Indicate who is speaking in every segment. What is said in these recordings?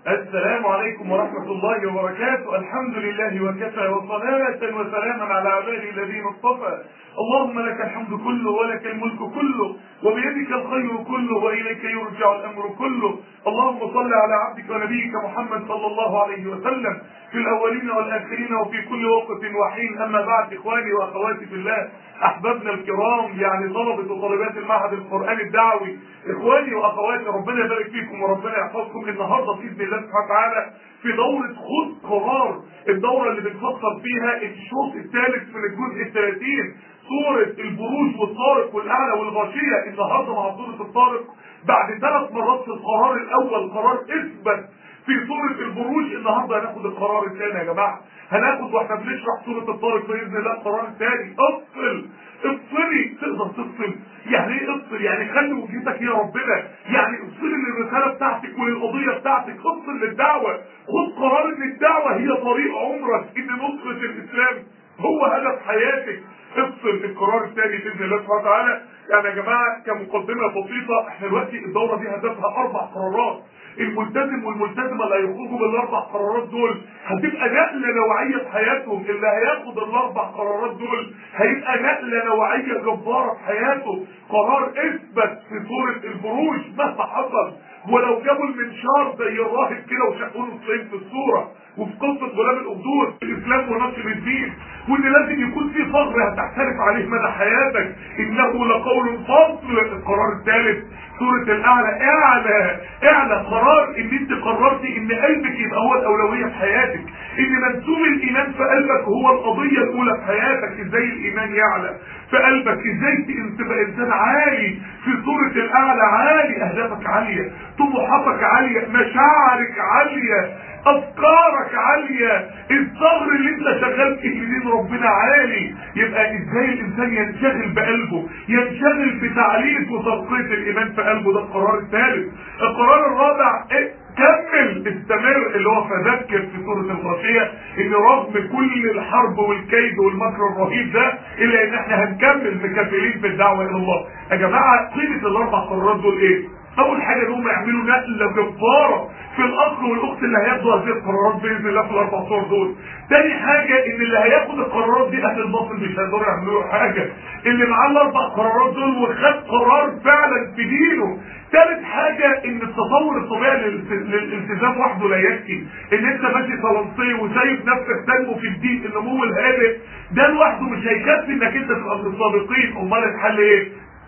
Speaker 1: السلام عليكم ورحمة الله وبركاته الحمد لله وكفى وصلاة وسلاما على عباده الذين اصطفى اللهم لك الحمد كله ولك الملك كله وبيدك الخير كله وإليك يرجع الأمر كله اللهم صل على عبدك ونبيك محمد صلى الله عليه وسلم في الأولين والآخرين وفي كل وقت وحين أما بعد إخواني وأخواتي في الله أحبابنا الكرام يعني طلبة وطالبات المعهد القرآني الدعوي إخواني وأخواتي ربنا يبارك فيكم وربنا يحفظكم النهاردة بإذن الله سبحانه وتعالى في دورة خذ قرار الدورة اللي بنفكر فيها الشوط الثالث من الجزء الثلاثين سورة البروج والطارق والأعلى والغاشية النهاردة مع سورة الطارق بعد ثلاث مرات في القرار الأول قرار اثبت في سورة البروج النهاردة هناخد القرار الثاني يا جماعة هناخد واحنا بنشرح سورة الطارق بإذن الله القرار الثاني افصل افصلي تقدر تفصل يعني ايه افصل يعني خلي وجهتك هي ربنا يعني افصلي للرسالة بتاعتك وللقضية بتاعتك افصل للدعوة خد قرار ان الدعوة هي طريق عمرك ان نصرة الاسلام هو هدف حياتك افصل القرار الثاني باذن الله سبحانه وتعالى يعني يا جماعه كمقدمه بسيطه احنا دلوقتي الدوره دي هدفها اربع قرارات الملتزم والملتزمه اللي هيخرجوا بالاربع قرارات دول هتبقى نقله نوعيه في حياتهم اللي هياخد الاربع قرارات دول هيبقى نقله نوعيه جباره في حياته قرار اثبت في سوره البروج مهما حصل ولو جابوا المنشار زي الراهب كده وشقوا له الصيف في الصوره وفي قصه غلام الاخدود الاسلام ونشر الدين وان لازم يكون في فخر هتحترف عليه مدى حياتك انه لقول فصل القرار الثالث سورة الأعلى اعلى اعلى قرار ان انت قررتي ان قلبك يبقى هو الأولوية في حياتك ان منسوب الإيمان في قلبك هو القضية الأولى في حياتك ازاي الإيمان يعلى في قلبك ازاي تبقى إنسان عالي في سورة الأعلى عالي أهدافك عالية طموحاتك عالية مشاعرك عالية افكارك عالية الثغر اللي انت شغال فيه لدين ربنا عالي يبقى ازاي الانسان ينشغل بقلبه ينشغل بتعليق وتنقية الايمان في قلبه ده القرار الثالث القرار الرابع ايه كمل استمر اللي هو فذكر في سورة الغاشية ان رغم كل الحرب والكيد والمكر الرهيب ده الا ان احنا هنكمل مكملين في الدعوة الى الله يا جماعة قيمة الاربع قرارات دول ايه اول حاجة ان هم يعملوا نقلة جبارة في الاخ والاخت اللي هياخدوا هذه القرارات باذن الله في الاربع صور دول تاني حاجة ان اللي هياخد القرارات دي اهل الباطل مش هيقدروا يعملوا حاجة اللي معاه الاربع قرارات دول وخد قرار فعلا في دينه ثالث حاجة ان التطور الطبيعي للالتزام وحده لا يكفي ان انت ماشي فرنسي وسايب نفسك تنمو في الدين النمو الهادئ ده لوحده مش هيكفي انك انت تبقى من السابقين امال الحل ايه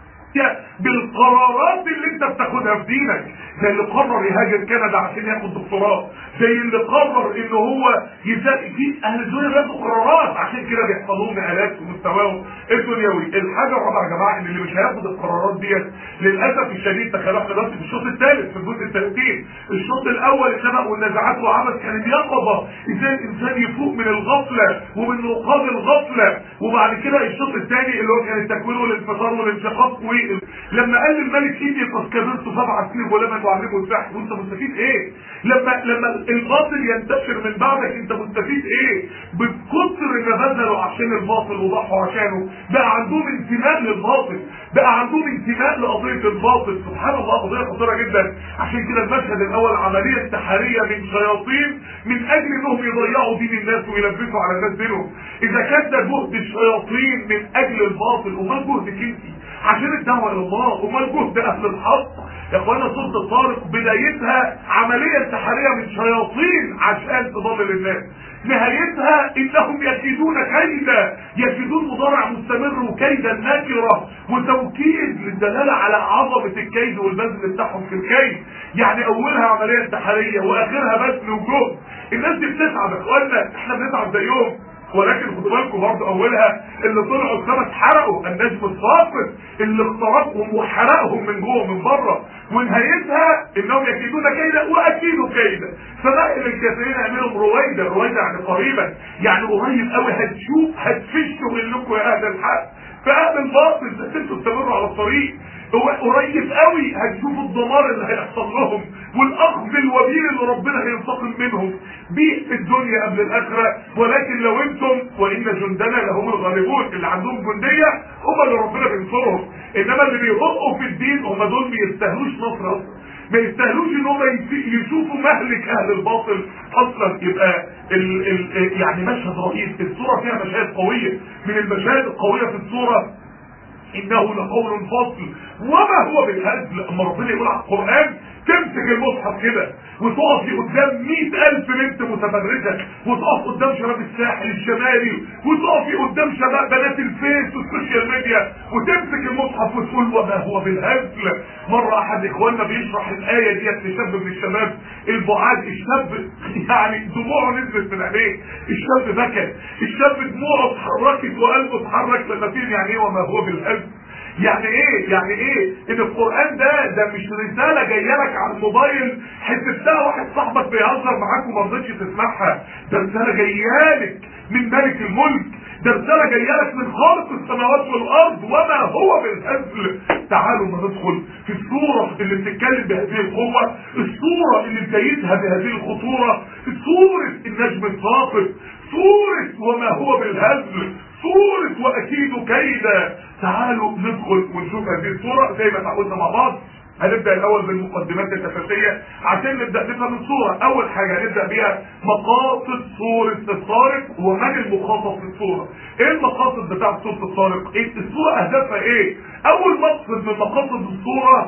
Speaker 1: بالقرارات اللي انت بتاخدها في دينك زي اللي قرر يهاجر كندا عشان ياخد دكتوراه زي اللي قرر ان هو يزاق في اهل الدنيا بياخدوا قرارات عشان كده بيحصل لهم نقلات في مستواهم الدنيوي الحاجه الرابعه يا جماعه ان اللي مش هياخد القرارات ديت للاسف الشديد تخيلوا احنا دلوقتي في الشوط الثالث في الجزء الثلاثين الشوط الاول السبق والنزعات وعمل كان اليقظه ازاي الانسان يفوق من الغفله ومن رقاب الغفله وبعد كده الشوط الثاني اللي هو كان التكوين والانفصال والانشقاق لما قال الملك ايدي قد كبرت سبع سنين ولما تعلمه السحر وانت مستفيد ايه لما لما الباطل ينتشر من بعدك انت مستفيد ايه بكتر ما بذلوا عشان الباطل وضحوا عشانه بقى عندهم انتماء للباطل بقى عندهم انتماء لقضيه الباطل سبحان الله قضيه خطيره جدا عشان كده المشهد الاول عمليه انتحاريه من شياطين من اجل انهم يضيعوا دين الناس ويلبسوا على الناس دينهم اذا كان ده جهد الشياطين من اجل الباطل امال جهدك انت عشان الدعوه الى الله امال جهد اهل الحق يا اخوانا سوره الطارق بدايتها عمليه انتحاريه من شياطين عشان تضلل الناس نهايتها انهم يكيدون كيدا يكيدون مضارع مستمر وكيدا نكره وتوكيد للدلاله على عظمه الكيد والبذل بتاعهم في الكيد يعني اولها عمليه انتحاريه واخرها بذل وجهد الناس دي بتتعب يا اخوانا احنا بنتعب زيهم ولكن خدوا بالكم برضه اولها اللي طلعوا السما اتحرقوا النجم الصافت اللي اخترقهم وحرقهم من جوه ومن بره ونهايتها انهم يكيدون كيدا واكيدوا كيدا فبقى الكافرين يعملوا رويدا رويدا يعني قريبا يعني قريب قوي هتشوف هتفشوا منكم يا اهل الحق فاهل الباطل بس انتوا استمروا على الطريق هو قريب قوي هتشوفوا الدمار اللي هيحصل لهم والاخذ الوبيل اللي ربنا هينتقم منهم بيه في الدنيا قبل الاخره ولكن لو انتم وان جندنا لهم الغالبون اللي عندهم جنديه هم اللي ربنا بينصرهم انما اللي بيغطوا في الدين هم دول ما يستاهلوش نصر اصلا ما يستاهلوش ان هم يشوفوا مهلك اهل الباطل اصلا يبقى ال ال يعني مشهد رهيب الصوره فيها مشاهد قويه من المشاهد القويه في الصوره انه لقول فصل وما هو بالهزل اما ربنا يقول على القران تمسك المصحف كده وتقفي قدام مئة ألف بنت متبرجة وتقف قدام شباب الساحل الشمالي وتقفي قدام شباب بنات الفيس والسوشيال ميديا وتمسك المصحف وتقول وما هو بالهزل مرة أحد إخواننا بيشرح الآية ديت لشاب من الشباب البعاد الشاب يعني دموعه نزلت من عينيه الشاب بكى الشاب دموعه اتحركت وقلبه اتحرك لما فهم يعني ايه وما هو بالهزل يعني ايه يعني ايه ان القران ده ده مش رساله جايه لك على الموبايل حسبتها واحد صاحبك بيهزر معاك وما رضيتش تسمعها ده رساله جايه لك من ملك الملك ده رساله جايه لك من خالق السماوات والارض وما هو بالهزل تعالوا ما ندخل في الصوره اللي بتتكلم بهذه القوه الصوره اللي بدايتها بهذه الخطوره سوره النجم الساقط سوره وما هو بالهزل سورة وأكيد كيدا تعالوا ندخل ونشوف هذه الصورة زي ما تعودنا مع بعض هنبدأ الأول بالمقدمات الأساسية عشان نبدأ نفهم الصورة أول حاجة هنبدأ بيها مقاصد صورة الطارق ومن المخاطب في الصورة إيه المقاصد بتاعت صورة الطارق؟ إيه الصورة أهدافها إيه؟ أول مقصد من مقاصد الصورة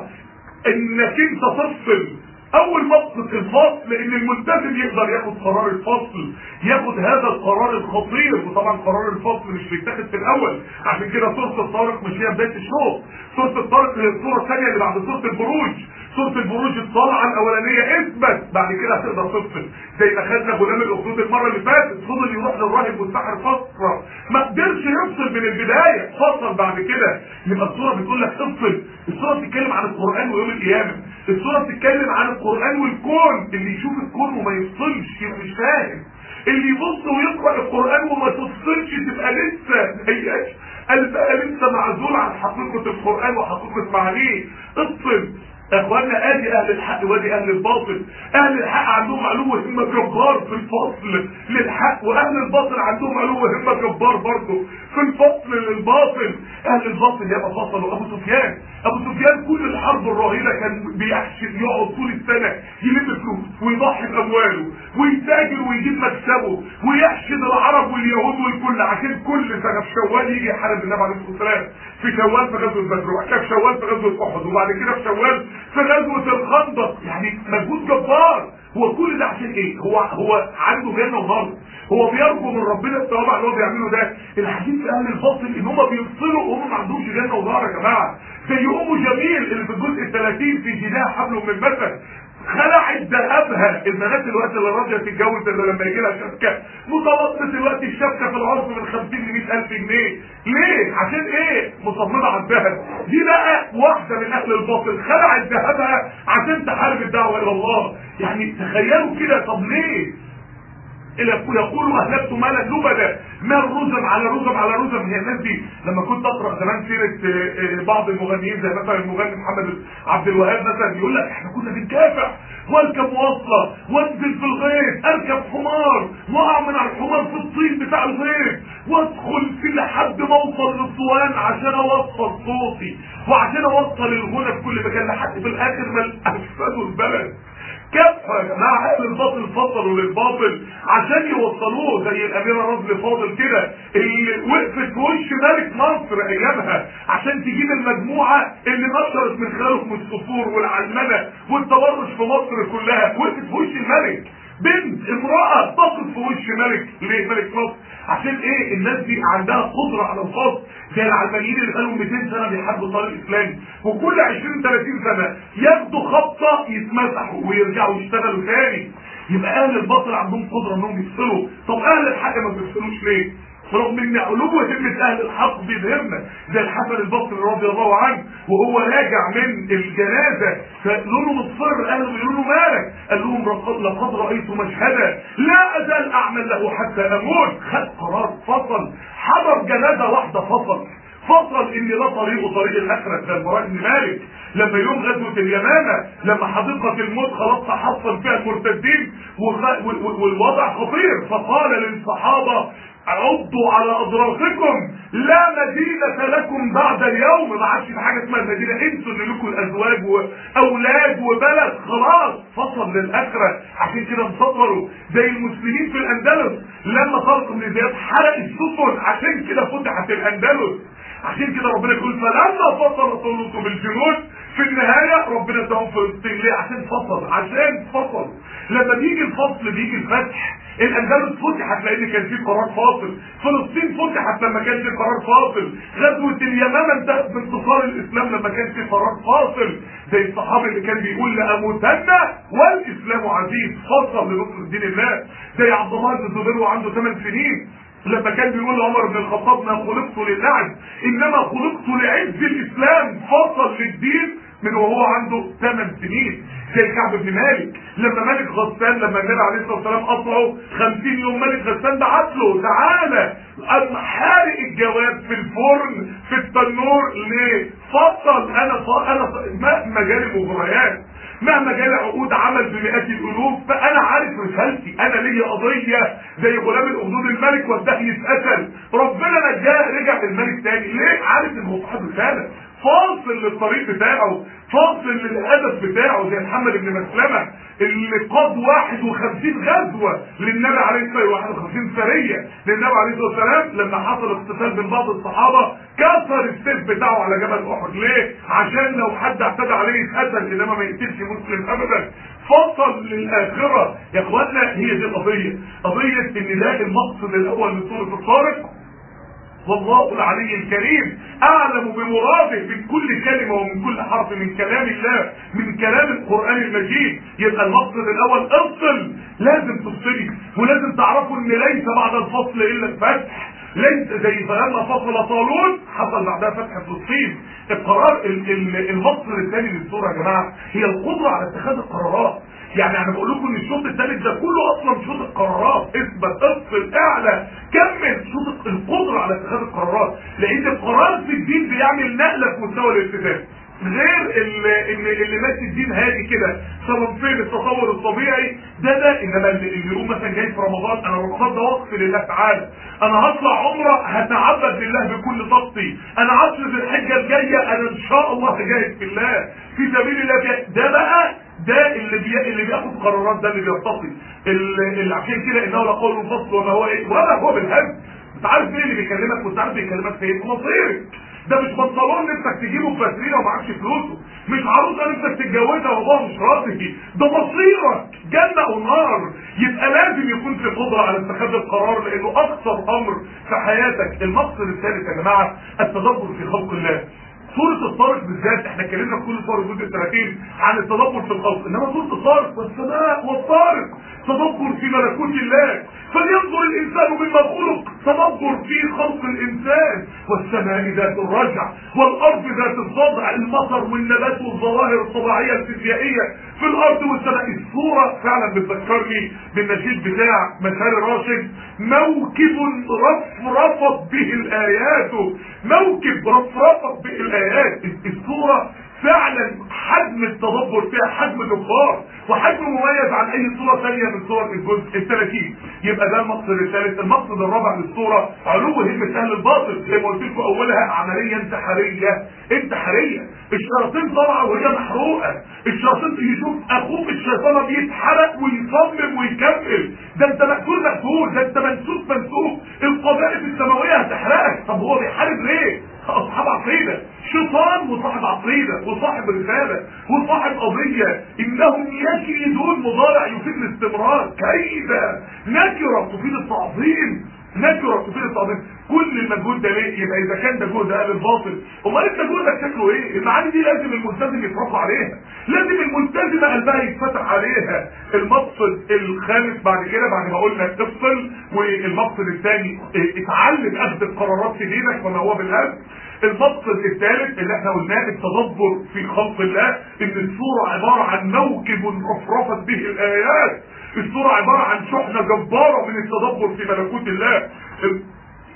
Speaker 1: إنك أنت تفصل اول مقصد الفصل ان الملتزم يقدر ياخد قرار الفصل ياخد هذا القرار الخطير وطبعا قرار الفصل مش بيتاخد في الاول عشان كده سوره الطارق مش هي بدايه الشوط سوره الطارق هي السوره الثانيه اللي بعد سوره البروج سوره البروج الطالعه الاولانيه اثبت بعد كده هتقدر تفصل زي ما خدنا غلام الاخدود المره اللي فاتت فضل يروح للراهب والساحر فتره ما قدرش يفصل من البدايه فصل بعد كده يبقى السوره بتقول لك افصل السوره بتتكلم عن القران ويوم القيامه السوره بتتكلم عن القران والكون اللي يشوف الكون وما يفصلش يبقى مش فاهم اللي يبص ويقرا القران وما تفصلش تبقى لسه هياش قلبها لسه معزول عن حقيقه القران وحقيقه معانيه افصل يا اخوانا ادي اهل الحق وادي اهل الباطل اهل الحق عندهم علو همه جبار في الفصل للحق واهل الباطل عندهم علو همه جبار برضه في الفصل للباطل اهل الباطل يبقى فصلوا ابو سفيان ابو سفيان كل الحرب الرهيبه كان بيحشد يقعد طول السنه يلم فلوس ويضحي بامواله ويتاجر ويجيب مكسبه ويحشد العرب واليهود والكل عشان كل سنه في شوال يجي يحارب النبي عليه الصلاه والسلام في شوال في غزوه بدر وبعد كده في شوال في غزوه احد وبعد كده في شوال في غزوه الخندق يعني مجهود جبار هو كل ده عشان ايه هو هو عنده جنه ونار هو بيرجو من ربنا الثواب على اللي هو بيعمله ده الحديث في اهل الفصل ان هم بيفصلوا وهم ما عندهمش جنه ونار يا جماعه زي ام جميل اللي في الجزء ال 30 في جناح حبل من مثل خلعت ذهبها البنات الوقت اللي راضيه تتجوز اللي لما يجي لها شبكه متوسط الوقت الشبكه في العرض من 50 ل 100000 جنيه ليه؟ عشان ايه؟ مصممه على الذهب دي بقى واحده من اهل الباطل خلعت ذهبها عشان تحارب الدعوه الى الله يعني تخيلوا كده طب ليه؟ يقول اهلكت مالا لبدا مال رزم على رزم على رزم هي الناس دي لما كنت اقرا زمان سيره بعض المغنيين زي مثلا المغني محمد عبد الوهاب مثلا يقول لك احنا كنا بنكافح واركب مواصله وانزل في الغيط اركب حمار واقع من على الحمار في الطين بتاع الغيط وادخل في لحد ما اوصل للصوان عشان اوصل صوتي وعشان اوصل الغنى في كل مكان لحد في الاخر ما افسدوا البلد كافة يا جماعة أهل الباطل فصلوا للباطل عشان يوصلوه زي الأميرة رجل فاضل كده اللي وقفت في وش ملك مصر أيامها عشان تجيب المجموعة اللي نشرت من خلالهم الصفور والعلمنة والتورش في مصر كلها وقفت في وش الملك بنت امرأة تقف في وش ملك ليه ملك مصر عشان ايه الناس دي عندها قدرة على الفصل زي العلمانيين اللي كانوا 200 سنة بيحاربوا الطريق الاسلامي وكل 20 30 سنة ياخدوا خبطة يتمسحوا ويرجعوا يشتغلوا تاني يبقى اهل الباطل عندهم قدرة انهم يفصلوا طب اهل الحق ما بيفصلوش ليه؟ رغم ان علو همة اهل الحق بيدهمنا زي الحسن البصري رضي الله عنه وهو راجع من الجنازة فقالوا له مصفر اهله بيقولوا له مالك قال لهم لقد رأيت مشهدا لا ازال اعمل له حتى اموت خد قرار فصل حضر جنازة واحدة فصل فصل ان لا طريقه طريق الاخرة زي البراء بن مالك لما يوم غزوه اليمامه لما حديقه الموت خلاص تحصن فيها المرتدين وغ- وال- وال- والوضع خطير فقال للصحابه عضوا على اضراسكم لا مدينة لكم بعد اليوم ما عادش في حاجة اسمها المدينة انسوا ان لكم ازواج واولاد وبلد خلاص فصل للاخرة عشان كده انتصروا زي المسلمين في الاندلس لما طارق بن زياد حرق السفن عشان كده فتحت الاندلس عشان كده ربنا يقول فلما فصل طولوس بالجنود في النهاية ربنا اداهم فلسطين ليه عشان فصل عشان فصل لما بيجي الفصل بيجي الفتح الاندلس فتحت لان كان في قرار فاصل فلسطين فتحت لما كان في قرار فاصل غزوه اليمامه انتهت بانتصار الاسلام لما كان في قرار فاصل زي الصحابي اللي كان بيقول لاموتن والاسلام عزيز فصل لنصر دين الله زي عبد الله بن الزبير وعنده 8 سنين لما كان بيقول لعمر بن الخطاب ما خلقت للعب انما خلقت لعز الاسلام فصل للدين من وهو عنده 8 سنين زي كعب بن مالك لما ملك غسان لما النبي عليه الصلاه والسلام قطعه 50 يوم ملك غسان بعت له تعالى قام حارق الجواب في الفرن في التنور ليه؟ فصل انا ف... انا ف... مهما جالي مغريات مهما جالي عقود عمل بمئات الالوف فانا عارف رسالتي انا ليا قضيه زي غلام الاخدود الملك وده يتقتل ربنا نجاه رجع الملك تاني ليه؟ عارف ان هو صاحب رساله فاصل للطريق بتاعه فاصل للهدف بتاعه زي محمد بن مسلمة اللي قاد 51 غزوة للنبي عليه الصلاة والسلام 51 سرية للنبي عليه الصلاة والسلام لما حصل اقتتال بين بعض الصحابة كسر السيف بتاعه على جبل احد ليه؟ عشان لو حد اعتدى عليه يتقتل انما ما يقتلش مسلم ابدا فصل للاخرة يا اخوانا هي دي القضية قضية ان ده المقصد الاول من سورة الطارق والله العلي الكريم اعلم بمراده من كل كلمه ومن كل حرف من كلام الله من كلام القران المجيد يبقى المقصد الاول افصل لازم تفصلي ولازم تعرفوا ان ليس بعد الفصل الا الفتح ليس زي فلما فصل طالون حصل بعدها فتح فلسطين القرار ال- ال- المقصد الثاني للسوره يا جماعه هي القدره على اتخاذ القرارات يعني انا بقول لكم ان الشوط الثالث ده كله اصلا شوط القرارات اثبت افصل اعلى كمل شوط القدره على اتخاذ القرارات لان القرار في الدين بيعمل نقله في مستوى الالتزام غير اللي, اللي, اللي ماشي الدين هادي كده صنفين التطور الطبيعي ده ده انما اللي, اللي يقوم مثلا جاي في رمضان انا رمضان ده وقف لله تعالى انا هطلع عمره هتعبد لله بكل طاقتي انا عشر ذي الحجه الجايه انا ان شاء الله هجاهد في الله في سبيل الله جاي. ده بقى ده اللي بي... اللي بياخد قرارات ده اللي بيرتقي اللي اللي عشان كده انه لقول فصل وما هو ايه ولا هو بالهم انت عارف مين اللي بيكلمك وانت عارف بيكلمك في ايه مصيرك ده مش بنطلون نفسك تجيبه في باترينا ومعكش فلوسه مش عروسه نفسك تتجوزها وابوها مش راضي ده مصيرك جنه او نار يبقى لازم يكون في قدره على اتخاذ القرار لانه اكثر امر في حياتك المقصد الثالث يا جماعه التدبر في خلق الله سورة الطارق بالذات احنا اتكلمنا في كل سورة جزء 30 عن التدبر في الخلق انما سورة الطارق والسماء والطارق تدبر في ملكوت الله فلينظر الانسان مما خلق تدبر في خلق الانسان والسماء ذات الرجع والارض ذات الضبع المطر والنبات والظواهر الطبيعيه الفيزيائيه في الارض والسماء الصوره فعلا بتذكرني بالنشيد بتاع مسار راشد موكب رفرفت به الايات موكب رفرفت به الايات الصوره فعلا حجم التدبر فيها حجم جبار وحجم مميز عن اي صوره ثانيه من صور الجزء الثلاثين يبقى ده المقصد الثالث المقصد الرابع للصوره علو همه اهل الباطل زي ما قلت لكم اولها عمليه انتحاريه انتحاريه الشياطين طالعه وهي محروقه الشياطين يشوف اخوك الشيطان بيتحرق ويصمم ويكمل ده انت مقتول مقتول ده انت منسوب منسوب القبائل السماويه هتحرقك طب هو بيحارب ليه؟ اصحاب عقيده شيطان وصاحب عقيده وصاحب رساله وصاحب قضيه انهم يكيدون مضارع يفيد الاستمرار كيد نكره تفيد التعظيم نكره تفيد التعظيم كل المجهود ده ليه يبقى اذا كان ده جهد اهل الباطل امال انت جهدك شكله ايه المعاني دي لازم الملتزم يتربى عليها لازم الملتزمه قلبها يتفتح عليها المقصد الخامس بعد كده بعد ما قلنا افصل والمقصد الثاني اتعلم اخذ القرارات في دينك وما هو بالهدف المقصد الثالث اللي احنا قلناه التدبر في خلق الله ان الصورة عبارة عن موكب رفرفت به الايات الصورة عبارة عن شحنة جبارة من التدبر في ملكوت الله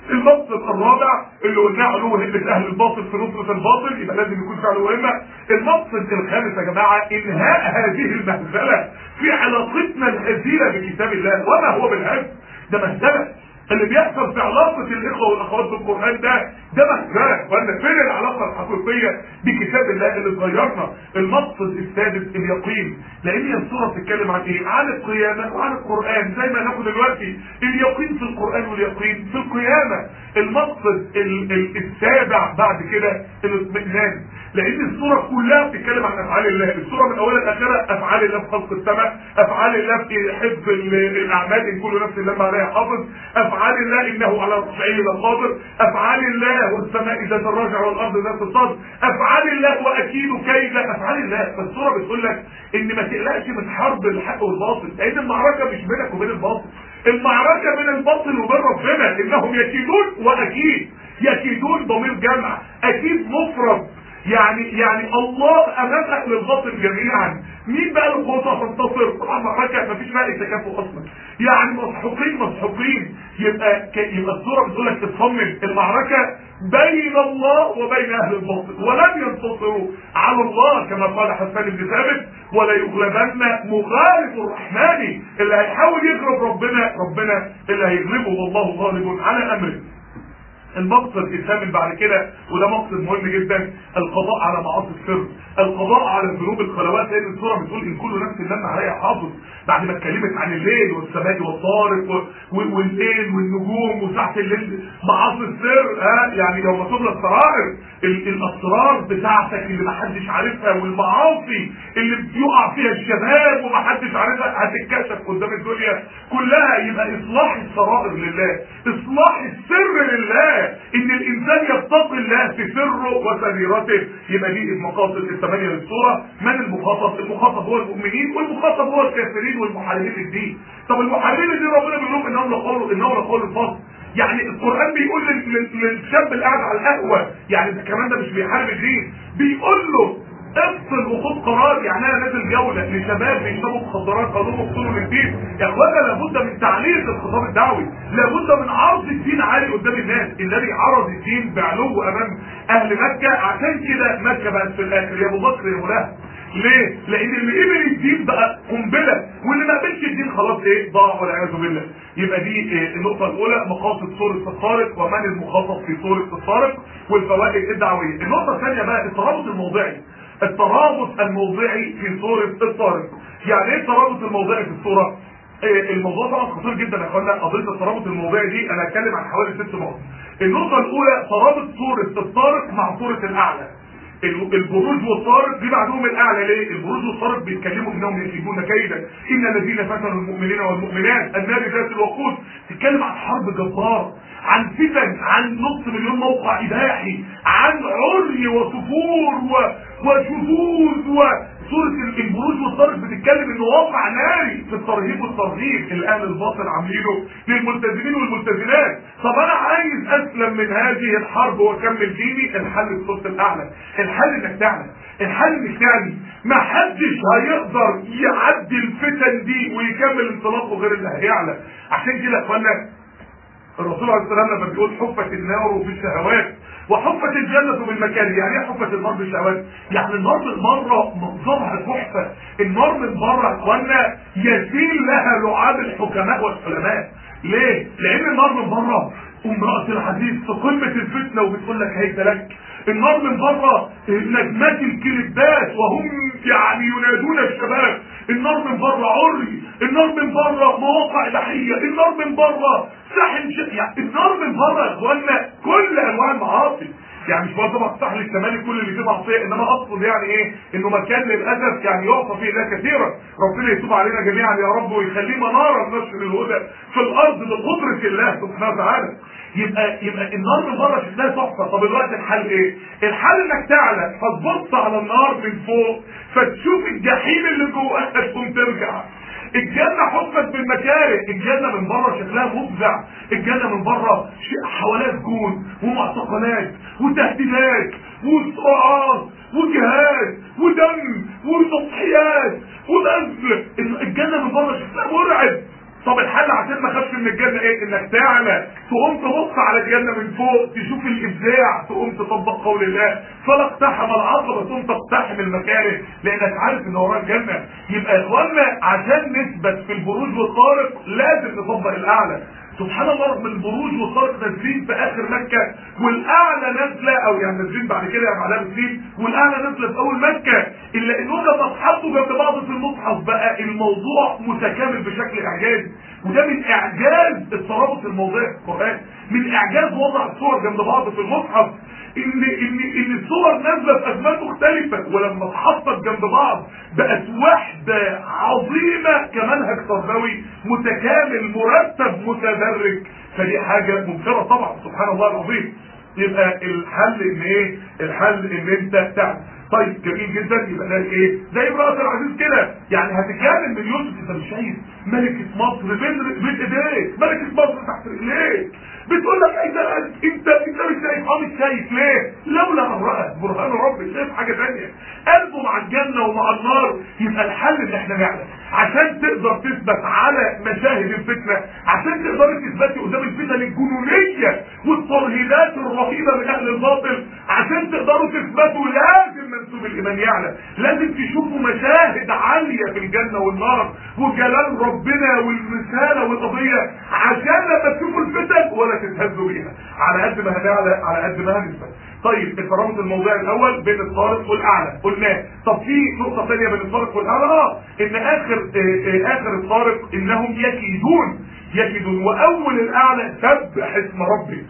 Speaker 1: المقصد الرابع اللي قلناه علو همة اهل الباطل في نصرة الباطل يبقى لازم يكون في علو همة المقصد الخامس يا جماعة انهاء هذه المهزلة في علاقتنا الهزيلة بكتاب الله وما هو بالهزل ده مهزلة اللي بيحصل في علاقة الإخوة والأخوات بالقرآن ده ده مهزلة وأن فين العلاقة الحقيقية بكتاب الله اللي اتغيرنا المقصد السادس اليقين لأن هي السورة بتتكلم عن إيه؟ عن القيامة وعن القرآن زي ما ناخد دلوقتي اليقين في القرآن واليقين في القيامة المقصد ال ال السابع بعد كده الاطمئنان لان السوره كلها بتتكلم عن افعال الله السوره من اولها لاخرها افعال الله في خلق السماء افعال الله في حفظ الاعمال ان كل نفس لما عليها حافظ افعال الله انه على رفعه لقادر افعال الله والسماء ذات الرجع والارض ذات الصدر افعال الله واكيد كيد افعال الله فالسوره بتقول لك ان ما تقلقش من حرب الحق والباطل لان المعركه مش بينك وبين الباطل المعركه بين الباطل وبين ربنا انهم يكيدون واكيد يكيدون ضمير جمع اكيد مفرد يعني يعني الله امام اهل الباطل جميعا مين بقى القوة تنتصر طبعا معركة مفيش بقى تكافؤ اصلا يعني مسحوقين مسحوقين يبقى ك... يبقى الصورة بتقول لك اطمن المعركة بين الله وبين اهل الباطل ولن ينتصروا على الله كما قال حسان بن ثابت ولا يغلبن مغالب الرحمن اللي هيحاول يغلب ربنا ربنا اللي هيغلبه والله غالب على امره المقصد الثامن بعد كده وده مقصد مهم جدا القضاء على معاصي السر القضاء على ذنوب الخلوات لان السوره بتقول ان كل نفس لما عليها حافظ بعد ما اتكلمت عن الليل والسماء والطارق والليل والنجوم وساعه الليل معاصي السر ها يعني يوم تبلى السرائر الاسرار بتاعتك اللي محدش عارفها والمعاصي اللي بيقع فيها الشباب ومحدش عارفها هتتكشف قدام الدنيا كلها يبقى اصلاح السرائر لله اصلاح السر لله ان الانسان يتقي الله في سره وسريرته يبقى دي المقاصد الثمانيه للصوره من المخاطب المخاطب هو المؤمنين والمخاطب هو الكافرين والمحاربين للدين طب المحاربين للدين ربنا بيقول لهم انهم لقول انهم لقول الفصل يعني القران بيقول للشاب اللي قاعد على القهوه يعني ده كمان ده مش بيحارب الدين بيقول له افصل وخد قرار يعني انا نازل جوله لشباب بيشربوا مخدرات قالوا لهم اقتلوا من الدين يا اخوانا لابد من تعليق الخطاب الدعوي لابد من عرض الدين عالي قدام الناس النبي عرض الدين بعلو امام اهل مكه عشان كده مكه بقت في الاخر يا ابو بكر يا ملاها ليه؟ لان اللي قبل الدين بقى قنبله واللي ما قبلش الدين خلاص ايه؟ ضاع والعياذ بالله. يبقى دي إيه النقطه الاولى مقاصد سوره الطارق ومن المخاطب في سوره الطارق والفوائد الدعويه. النقطه الثانيه بقى الترابط الموضعي. الترابط الموضعي في سوره الطارق. يعني ايه الترابط الموضعي في السوره؟ إيه الموضوع طبعا خطير جدا يا اخوانا قضيه الترابط الموضعي دي انا هتكلم عن حوالي ست نقط. النقطه الاولى ترابط سوره الطارق مع سوره الاعلى. البروج والطارق دي بعدهم الاعلى ليه؟ البروج والطارق بيتكلموا انهم يكيدون كيدا ان الذين فتنوا المؤمنين والمؤمنات النار ذات الوقود تتكلم عن حرب جبار عن فتن عن نص مليون موقع اباحي عن عري وسفور و... وشذوذ وسورة البروج والطارق بتتكلم انه واقع ناري في الترهيب والترهيب اللي اهل الباطل عاملينه للملتزمين والملتزمات طب انا عايز اسلم من هذه الحرب واكمل ديني الحل في الصوت الاعلى الحل انك تعلم الحل انك تعلم ما حدش هيقدر يعدي الفتن دي ويكمل انطلاقه غير اللي هيعلى عشان كده يا اخوانا الرسول عليه السلام لما بيقول حفت النار بالشهوات وحفت الجنة بالمكان يعني ايه حفت النار بالشهوات يعني النار من بره منظرها تحفة النار من بره يا اخوانا يسيل لها لعاب الحكماء والعلماء ليه؟ لان النار من بره امرأة العزيز في قمة الفتنة وبتقول لك هيت لك النار من بره نجمات الكليبات وهم يعني ينادون الشباب النار من بره عري النار من بره مواقع اباحيه النار من بره ساحل ش... يعني النار من بره يا اخوانا كل انواع المعاصي يعني مش برضه مفتاح للشمالي كل اللي فيه معصيه انما اقصد يعني ايه انه مكان للاسف يعني يعصى فيه الله كثيرا ربنا يتوب علينا جميعا يا رب ويخليه مناره نشر الهدى في الارض بقدره الله سبحانه وتعالى يبقى يبقى النار من بره شكلها تحفه طب الوقت الحل ايه؟ الحل انك تعلى فتبص على النار من فوق فتشوف الجحيم اللي جواها تقوم ترجع الجنة حفت بالمكاره الجنة من بره شكلها مفزع الجنة من بره حواليها سجون ومعتقلات وتهديدات وصراعات وجهاد ودم وتضحيات وبذل الجنة من بره شكلها مرعب طب الحل عشان ما خافش لك من الجنه ايه انك تعلى تقوم تبص على الجنه من فوق تشوف الابداع تقوم تطبق قول الله فلا اقتحم العقبه ثم تقتحم المكاره لانك عارف ان وراء الجنه يبقى يا اخوانا عشان نثبت في البروج والطارق لازم نطبق الاعلى سبحان الله رغم البروج والطارق نازلين في اخر مكه والاعلى نازله او يعني نازلين بعد كده يعني بعدها بسنين والاعلى نازله في اول مكه الا انهم لما اتحطوا جنب بعض في المصحف بقى الموضوع متكامل بشكل اعجازي وده من اعجاز الترابط الموضوعي في القران من اعجاز وضع الصور جنب بعض في المصحف ان ان ان الصور نازله في ازمان مختلفه ولما اتحطت جنب بعض بقت وحده عظيمه كمنهج تربوي متكامل مرتب متدرج فدي حاجه مبهره طبعا سبحان الله العظيم يبقى الحل ان ايه الحل ان انت تعمل طيب جميل جدا يبقى ده ايه زي امراه العزيز كده يعني هتتكلم من يوسف انت مش شايف ملكه مصر بين بين ايديك ملكه مصر تحت رجليك بتقول لك انت انت انت مش شايف اه مش شايف ليه لولا امرأة برهان ربي شايف حاجه ثانيه قلبه مع الجنه ومع النار يبقى الحل ان احنا نعلم عشان تقدر تثبت على مشاهد الفتنه عشان تقدر تثبتي قدام الفتن الجنونيه والترهيبات الرهيبه من اهل الباطل عشان تقدروا تثبتوا لازم منسوب الايمان يعلى لازم تشوفوا مشاهد عاليه في الجنه والنار وجلال ربنا والرساله والقضيه عشان لما تشوفوا الفتن ولا تتهزوا بيها على قد ما هنعلى على قد ما هنثبت طيب الترابط الموضوعي الاول بين الطارق والاعلى قلناه طب في نقطه ثانيه بين الطارق والاعلى اه ان اخر آه آه اخر الطارق انهم يكيدون يكيدون واول الاعلى سبح اسم ربك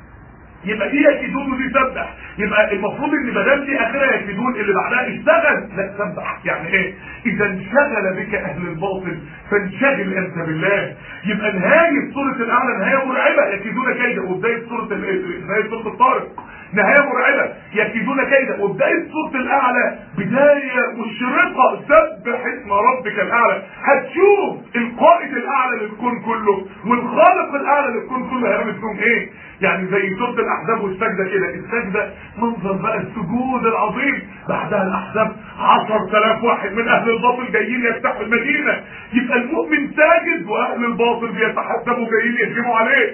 Speaker 1: يبقى دي يكيدون ودي سبح يبقى المفروض ان ما دام دي اخرها يكيدون اللي بعدها اشتغل لا سبح يعني ايه اذا انشغل بك اهل الباطل فانشغل انت بالله يبقى نهايه سوره الاعلى نهايه مرعبه يكيدون كيدا وبدايه سوره نهايه سوره الطارق نهايه مرعبه يكيدون كيدا وبدايه سوره الاعلى بدايه مشرقه سبح اسم ربك الاعلى هتشوف القائد الاعلى للكون كله والخالق الاعلى للكون كله هيعمل فيهم ايه يعني زي سوره الاحزاب والسجده كده السجده منظر بقى السجود العظيم بعدها الاحزاب 10000 واحد من اهل الباطل جايين يفتحوا المدينه يبقى المؤمن ساجد واهل الباطل بيتحسبوا جايين يهجموا عليه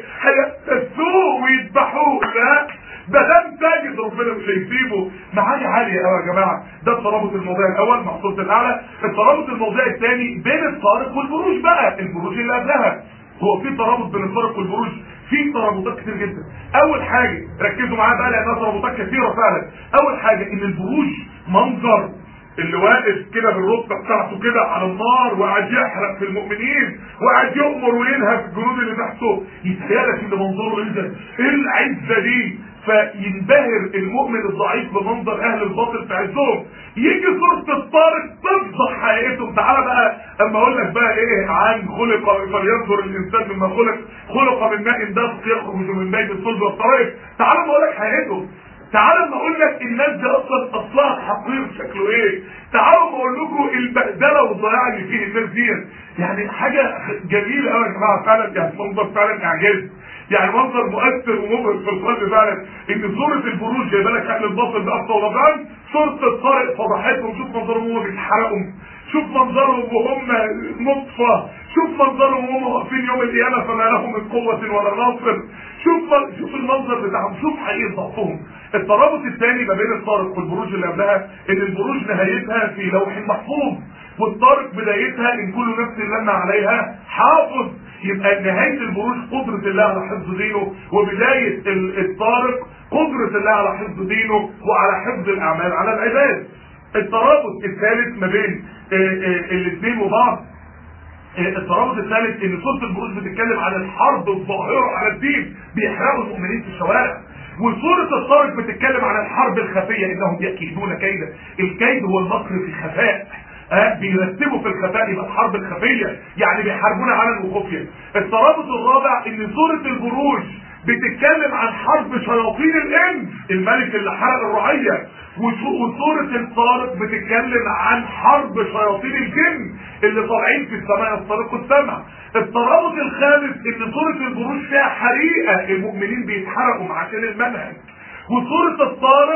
Speaker 1: هيبتسوه ويذبحوه لا ده دام ساجد ربنا مش هيسيبه معاني عاليه قوي يا جماعه ده الترابط الموضوعي الاول مع سوره الاعلى الترابط الموضوعي الثاني بين الطارق والبروج بقى البروج اللي قبلها هو في ترابط بين الطارق والبروج في ترابطات كتير جدا اول حاجه ركزوا معايا بقى لانها ترابطات كثيره فعلا اول حاجه ان البروج منظر اللي واقف كده بالركبه بتاعته كده على النار وقاعد يحرق في المؤمنين وقاعد يؤمر وينهب الجنود اللي تحته يتهيألك ان منظره ايه ده؟ ايه العزه دي؟ فينبهر المؤمن الضعيف بمنظر اهل الباطل في عزهم يجي سوره الطارق تفضح حقيقتهم تعالى بقى اما اقول لك بقى ايه عن خلق فلينظر الانسان مما خلق خلق من ماء دافق يخرج من بين الصلب والطرائف تعالى اما اقول لك حقيقتهم تعالوا ما اقول لك الناس دي اصلا اصلها حقير شكله ايه تعالوا ما اقول لكم البهدله والضياع اللي فيه الناس دي يعني حاجه جميله قوي يا جماعه فعلا يعني منظر فعلا اعجاز يعني منظر مؤثر ومبهر في القلب فعلا ان سوره البروج جايبه لك اهل الباطل بأقصى ولبان سوره الطارق فضحتهم شوف منظرهم وهم بيتحرقوا شوف منظرهم وهم نطفه شوف منظرهم وهم واقفين يوم القيامه فما لهم من قوه ولا ناصر شوف شوف المنظر بتاعهم شوف حقيقه ضعفهم الترابط الثاني ما بين الطارق والبروج اللي قبلها ان البروج نهايتها في لوح محفوظ والطارق بدايتها ان كل نفس لما عليها حافظ يبقى نهاية البروج قدرة الله على حفظ دينه وبداية الطارق قدرة الله على حفظ دينه وعلى حفظ الأعمال على العباد الترابط الثالث ما بين الاثنين وبعض الترابط الثالث ان سوره البروج بتتكلم عن الحرب الظاهره على الدين بيحرقوا المؤمنين في الشوارع وسوره الطارق بتتكلم عن الحرب الخفيه انهم يكيدون كيدا الكيد هو المكر في خفاء أه بيرتبوا في الخفاء يبقى الحرب الخفيه يعني بيحاربون علنا وخفيه الترابط الرابع ان سوره البروج بتتكلم عن حرب شياطين الانس الملك اللي حرق الرعيه وسورة الطارق بتتكلم عن حرب شياطين الجن اللي طالعين في السماء يسترقوا السمع الترابط الخامس ان سورة البروج فيها حريقة المؤمنين بيتحرقوا عشان المنهج وسورة الطارق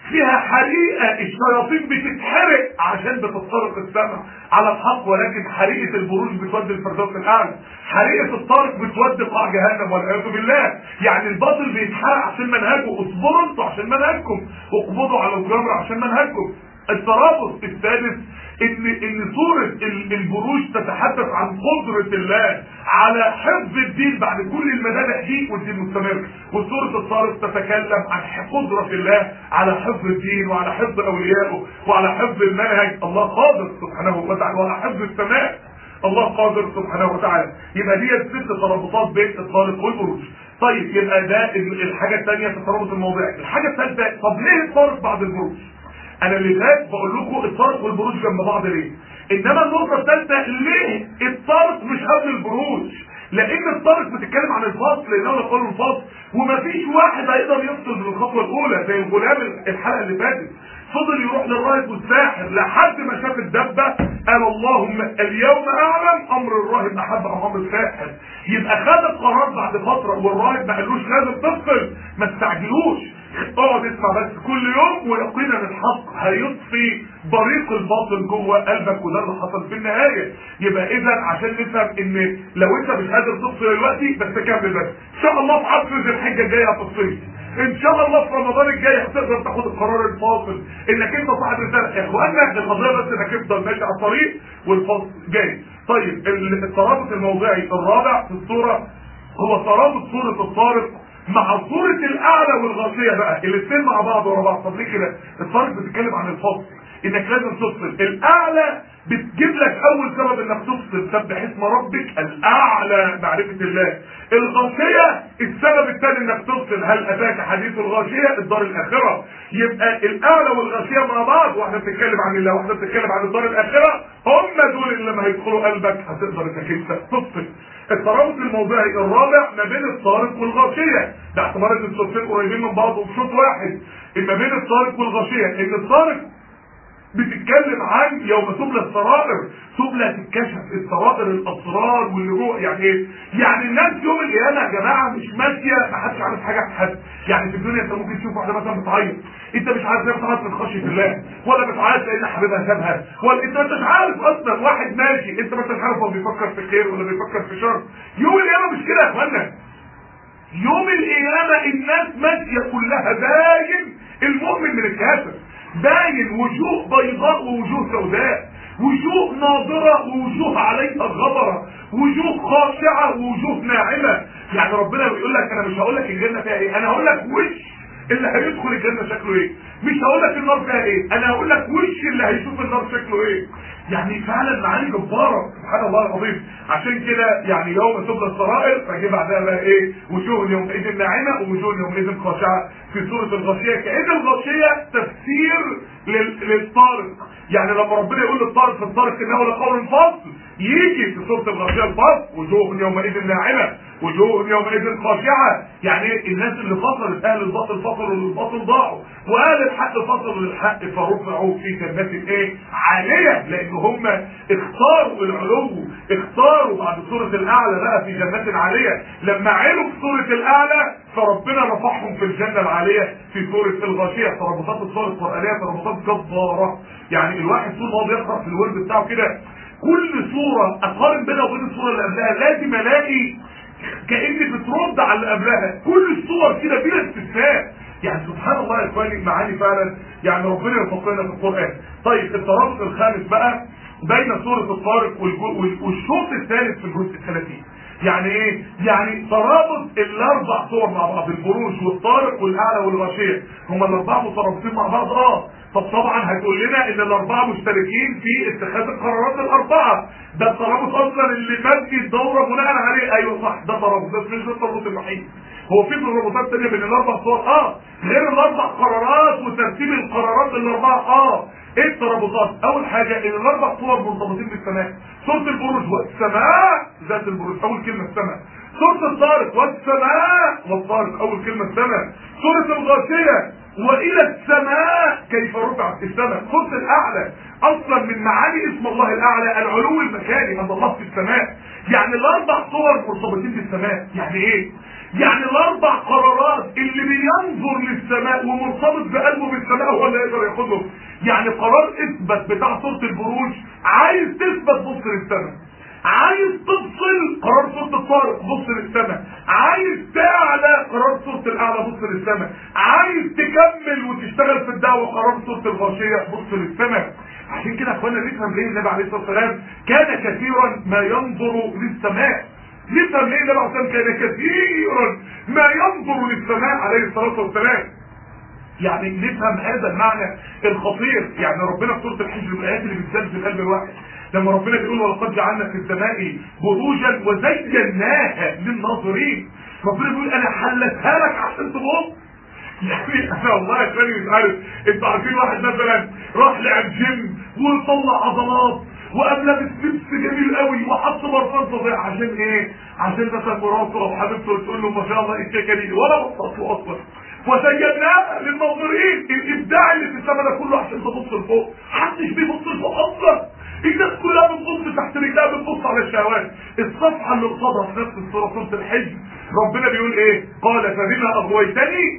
Speaker 1: فيها حريقه الشياطين بتتحرق عشان بتخترق السماء على الحق ولكن حريقه البروج بتودي الفردوس الاعلى حريقه الطارق بتودي قاع جهنم والعياذ بالله يعني الباطل بيتحرق عشان منهجه اصبروا انتوا عشان منهجكم واقبضوا على الجمر عشان منهجكم الترابط الثالث ان ان سوره البروج تتحدث عن قدره الله على حفظ الدين بعد كل المذابح دي والدين مستمر وسوره الطارق تتكلم عن قدره الله على حفظ الدين وعلى حفظ اوليائه وعلى حفظ المنهج الله قادر سبحانه وتعالى وعلى حفظ السماء الله قادر سبحانه وتعالى يبقى دي ست ترابطات بين الطارق والبروج طيب يبقى ده الحاجه الثانيه في الترابط الموضعي الحاجه الثالثه طب ليه الطارق بعد البروج انا اللي فات بقول لكم الطارق والبروج جنب بعض ليه انما النقطه الثالثه ليه الطارق مش قبل البروج لان الطارق بتتكلم عن الفصل لانه قانون الفصل ومفيش واحد هيقدر يفصل من الخطوه الاولى زي الغلام الحلقه اللي فاتت فضل يروح للراهب والساحر لحد ما شاف الدبه قال اللهم اليوم اعلم امر الراهب احب ام امر الساحر يبقى خد القرار بعد فتره والراهب ما قالوش لازم تفصل ما تستعجلوش اقعد اسمع بس كل يوم ويقينا الحق هيطفي بريق الباطل جوه قلبك وده اللي حصل في النهايه يبقى اذا عشان نفهم ان لو انت مش قادر تفصل دلوقتي بس كمل بس ان شاء الله في عصر ذي الحجه الجايه هتفصل ان شاء الله في رمضان الجاي هتقدر تاخد القرار الفاصل انك انت صاحب رساله يا اخوانا القضيه بس انك تفضل ماشي على الطريق والفاصل جاي طيب الترابط الموضعي الرابع في الصوره هو ترابط صوره الطارق مع صورة الأعلى والغاشية بقى الاثنين مع بعض ورا بعض طب ليه كده؟ الطارق بتتكلم عن الفصل انك لازم تفصل الأعلى بتجيب لك أول سبب انك تفصل سبح اسم ربك الأعلى معرفة الله الغاشية السبب الثاني انك تفصل هل أتاك حديث الغاشية الدار الآخرة يبقى الأعلى والغاشية مع بعض واحنا بنتكلم عن الله واحنا بنتكلم عن الدار الآخرة هم دول اللي لما هيدخلوا قلبك هتقدر انك انت تفصل الترابط الموضعي الرابع ما بين الطارق والغاشية ده اعتبار ان الصورتين قريبين من بعض وفي شوط واحد ما بين الطارق والغاشية ان الطارق بتتكلم عن يوم تبلى السرائر تبلى تتكشف السرائر الاسرار واللجوء يعني ايه؟ يعني الناس يوم القيامه يا جماعه مش ماشيه ما حدش عارف حاجه عن حد، يعني في الدنيا انت ممكن تشوف واحده مثلا بتعيط، انت مش عارف هي بتعيط من خشيه الله، ولا بتعيط لان حبيبها سابها، ولا انت مش عارف اصلا واحد ماشي انت ما انتش عارف هو بيفكر في خير ولا بيفكر في شر، يوم القيامه مش كده يا اخوانا. يوم القيامه الناس ماشيه كلها باين المؤمن من الكافر. باين وجوه بيضاء ووجوه سوداء وجوه ناظرة ووجوه عليها غبرة وجوه خاشعة ووجوه ناعمة يعني ربنا بيقول لك انا مش هقول لك الجنة فيها ايه انا هقول لك وش اللي هيدخل الجنة شكله ايه مش هقول لك النار فيها ايه انا هقول لك وش اللي هيشوف النار شكله ايه يعني فعلا معاني جبارة سبحان الله العظيم عشان كده يعني يوم تبلى السرائر فجي بعدها بقى ايه وجوه يومئذ ناعمة ووجوه يومئذ خاشعة في سورة الغاشية كأن الغاشية تفسير لل... للطارق يعني لما ربنا يقول للطارق في الطارق انه لقول فصل يجي في سورة الغاشية الفصل وجوه يومئذ ناعمة وجوه يومئذ خاشعة يعني الناس اللي فصلت اهل الباطل فصلوا للباطل ضاعوا واهل الحق فصلوا للحق فرفعوا في جنات ايه عالية لان هم اختاروا العلو اختاروا بعد سورة الاعلى بقى في جنات عالية لما علوا في سورة الاعلى فربنا رفعهم في الجنة العالية في سورة الغاشية تربطات الصور القرآنية تربطات جبارة يعني الواحد طول ما هو بيقرأ في الورد بتاعه كده كل صورة اقارن بينها وبين الصورة اللي قبلها لازم الاقي كأني بترد على اللي قبلها كل الصور كده بلا استثناء يعني سبحان الله يا اخواني معاني فعلا يعني ربنا يفقنا في القرآن طيب الترابط الخامس بقى بين سورة الطارق والشوط الثالث في الجزء الثلاثين يعني ايه يعني ترابط الاربع صور مع بعض البروج والطارق والاعلى والغاشيه هما الاربعه مترابطين مع بعض اه طب طبعا هتقول لنا ان الاربعه مشتركين في اتخاذ القرارات الاربعه ده الترابط اصلا اللي مبني الدوره بناء عليه ايوه صح ده ترابط بس مش ده الترابط الوحيد هو في ترابطات ثانيه بين الاربع صور اه غير الاربع قرارات وترتيب القرارات الاربعه اه ايه الترابطات اول حاجه ان الاربع صور مرتبطين بالسماء سوره البروج والسماء ذات البروج اول كلمه السماء سوره الطارق والسماء والطارق اول كلمه السماء سوره الغاشيه والى السماء كيف رفعت السماء سوره الاعلى اصلا من معاني اسم الله الاعلى العلو المكاني ان الله في السماء يعني الاربع صور مرتبطين بالسماء يعني ايه يعني الاربع قرارات اللي بينظر للسماء ومرتبط بقلبه بالسماء هو اللي يقدر ياخدهم يعني قرار اثبت بتاع سوره البروج عايز تثبت بص للسماء عايز تفصل قرار سوره الطارق بص للسماء عايز تعلى قرار سوره الاعلى بص للسماء عايز تكمل وتشتغل في الدعوه قرار سوره الغاشيه بص للسماء عشان كده يا اخوانا نفهم ليه النبي عليه الصلاه والسلام كان كثيرا ما ينظر للسماء نفهم ليه النبي عليه الصلاه والسلام كان كثيرا ما ينظر للسماء عليه الصلاه والسلام يعني نفهم هذا المعنى الخطير يعني ربنا في سوره الحج من الايات اللي بتزلزل قلب الواحد لما ربنا بيقول ولقد جعلنا في السماء بروجا وزيناها للناظرين ربنا بيقول انا حلتها لك عشان تبص يعني انا والله يا اخواني مش عارف انتوا عارفين واحد مثلا راح لعب جيم وطلع عضلات وقام لابس لبس جميل قوي وحط برفان فظيع عشان ايه؟ عشان مثلا مراته او حبيبته تقول له ما شاء الله ايه الكيكه دي ولا بصت له اصلا وزيناها للناظرين الابداع اللي في السما ده كله عشان تبص لفوق محدش بيبص لفوق اصلا الناس كلها بتبص تحت رجلها بتبص على الشهوات الصفحه اللي قصادها في نفس السوره سوره الحج ربنا بيقول ايه قال فبما اغويتني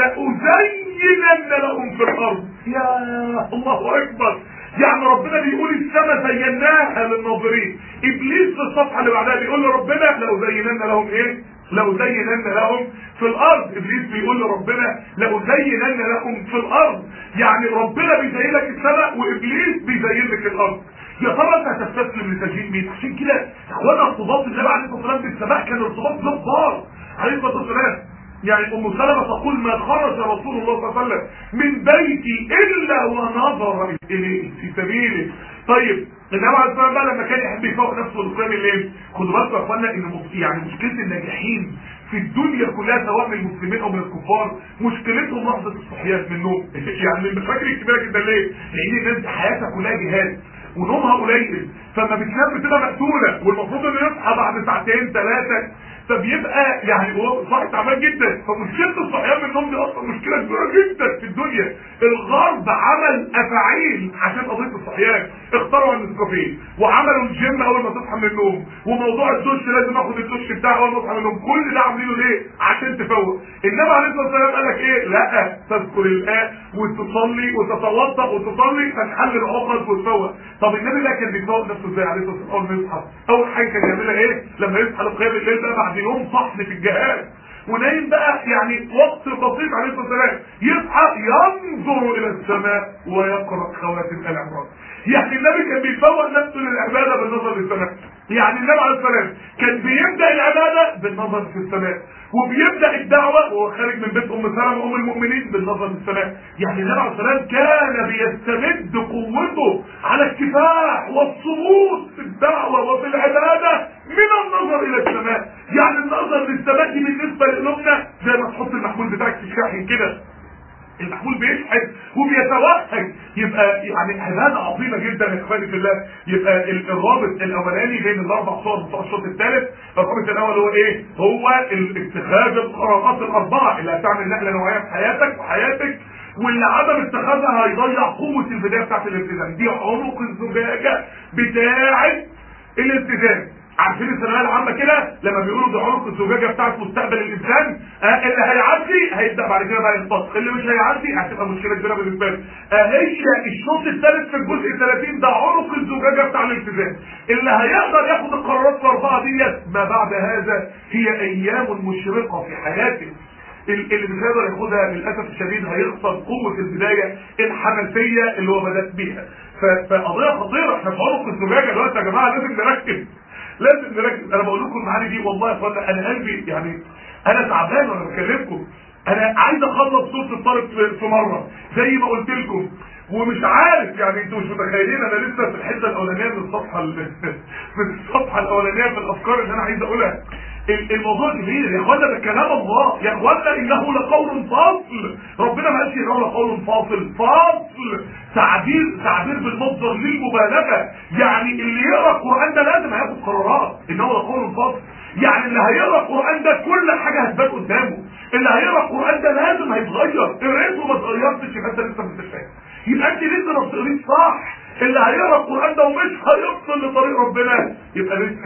Speaker 1: لازينن لهم في الارض يا الله اكبر يعني ربنا بيقول السماء زيناها للناظرين ابليس في الصفحه اللي بعدها بيقول لربنا لازينن لهم ايه لازينن لهم في الارض ابليس بيقول لربنا لازينن لهم في الارض يعني ربنا بيزين لك السماء وابليس بيزين لك الارض يا ترى انت هتستسلم لتزيين مين عشان كده اخوانا ارتباط النبي عليه الصلاه والسلام بالسماء كان ارتباط جبار عليه الصلاه والسلام يعني ام سلمة تقول ما خرج رسول الله صلى الله عليه وسلم من بيتي الا ونظر اليه في سبيله طيب النبي عليه الصلاه والسلام لما كان يحب يفوق نفسه لقيام الليل خدوا بالكم يا اخوانا ان يعني مشكله الناجحين في الدنيا كلها سواء من المسلمين او من الكفار مشكلتهم لحظه الصحيان من النوم يعني من المشاكل الكبيره جدا ليه؟ لان الناس دي حياتها كلها جهاد ونومها قليل فما بتنام بتبقى مقتوله والمفروض انه يصحى بعد ساعتين ثلاثه فبيبقى يعني هو صاحي تعبان جدا فمشكله الصحيان من النوم دي اصلا مشكله كبيره جدا في الدنيا الغرب عمل افاعيل عشان قضيه الصحيان اخترعوا النسكافيه وعملوا الجيم اول ما تصحى من النوم وموضوع الدش لازم اخد الدش بتاعي اول ما اصحى من النوم كل ده عاملينه ليه عشان تفوق النبي عليه الصلاه والسلام قال لك ايه لا تذكر الله وتصلي وتتوضا وتصلي فتحل العقد وتفوق طب النبي ده كان بيفوق نفسه ازاي عليه الصلاه والسلام اول ما يصحى اول حاجه كان يعملها ايه لما يصحى لقيام الليل ده بعد يوم صحن في الجهاد ونايم بقى يعني وقت بسيط عليه الصلاه والسلام يصحى ينظر الى السماء ويقرا خواتم ال عمران يعني النبي كان بيفوق نفسه للعباده بالنظر للسماء يعني النبي عليه الصلاه والسلام كان بيبدا العباده بالنظر في السماء وبيبدا الدعوه وهو خارج من بيت ام سلمه ام المؤمنين بالنظر للسماء يعني النبي عليه الصلاه والسلام كان بيستمد قوته على الكفاح والصمود في الدعوه وفي العباده من النظر الى السماء يعني النظر للسماء دي بالنسبه لقلوبنا زي ما تحط المحمول بتاعك في الشاحن كده المحمول بيشحن وبيتوهج يبقى يعني عباده عظيمه جدا يا اخواني في الله يبقى الرابط الاولاني بين الاربع صور بتوع الشوط الثالث الرابط الاول هو ايه؟ هو اتخاذ القرارات الاربعه اللي هتعمل نقله نوعيه في حياتك وحياتك واللي عدم اتخاذها هيضيع قوه البدايه بتاعت الالتزام دي عنق الزجاجه بتاعه الالتزام عارفين الثانويه العامه كده لما بيقولوا ده عنق الزجاجه بتاعت مستقبل الانسان آه اللي هيعدي هيبدا بعد كده بقى ينطق اللي مش هيعدي هتبقى مشكله كبيره بالنسبه له آه هي الشوط الثالث في الجزء 30 ده عنق الزجاجه بتاع الالتزام اللي هيقدر ياخد القرارات الاربعه ديت ما بعد هذا هي ايام مشرقه في حياته اللي مش هيقدر ياخدها للاسف الشديد هيخسر قوه البدايه الحماسيه اللي هو بدات بيها فقضيه خطيره احنا في عنق الزجاجه دلوقتي يا جماعه لازم نركز لازم نركز انا بقول لكم المعاني دي والله يا اخوانا انا قلبي يعني انا تعبان وانا بكلمكم انا عايز اخلص سوره الطارق في مره زي ما قلت لكم ومش عارف يعني انتوا مش متخيلين انا لسه في الحته الاولانيه من الصفحه في الصفحه الاولانيه من الافكار اللي انا عايز اقولها الموضوع كبير يا اخوانا ده كلام الله يا اخوانا انه لقول فاصل ربنا ما قالش انه لقول فاصل فاصل تعبير تعبير بالمصدر للمبالغه يعني اللي يقرا القران ده لازم هياخد قرارات انه لقول فاصل يعني اللي هيقرا القران ده كل حاجه هتبان قدامه اللي هيقرا القران ده لازم هيتغير قريته ما اتغيرتش يبقى انت لسه مش فاهم يبقى انت لسه ما بتقريش صح اللي هيقرا القران ده ومش هيوصل لطريق ربنا يبقى لسه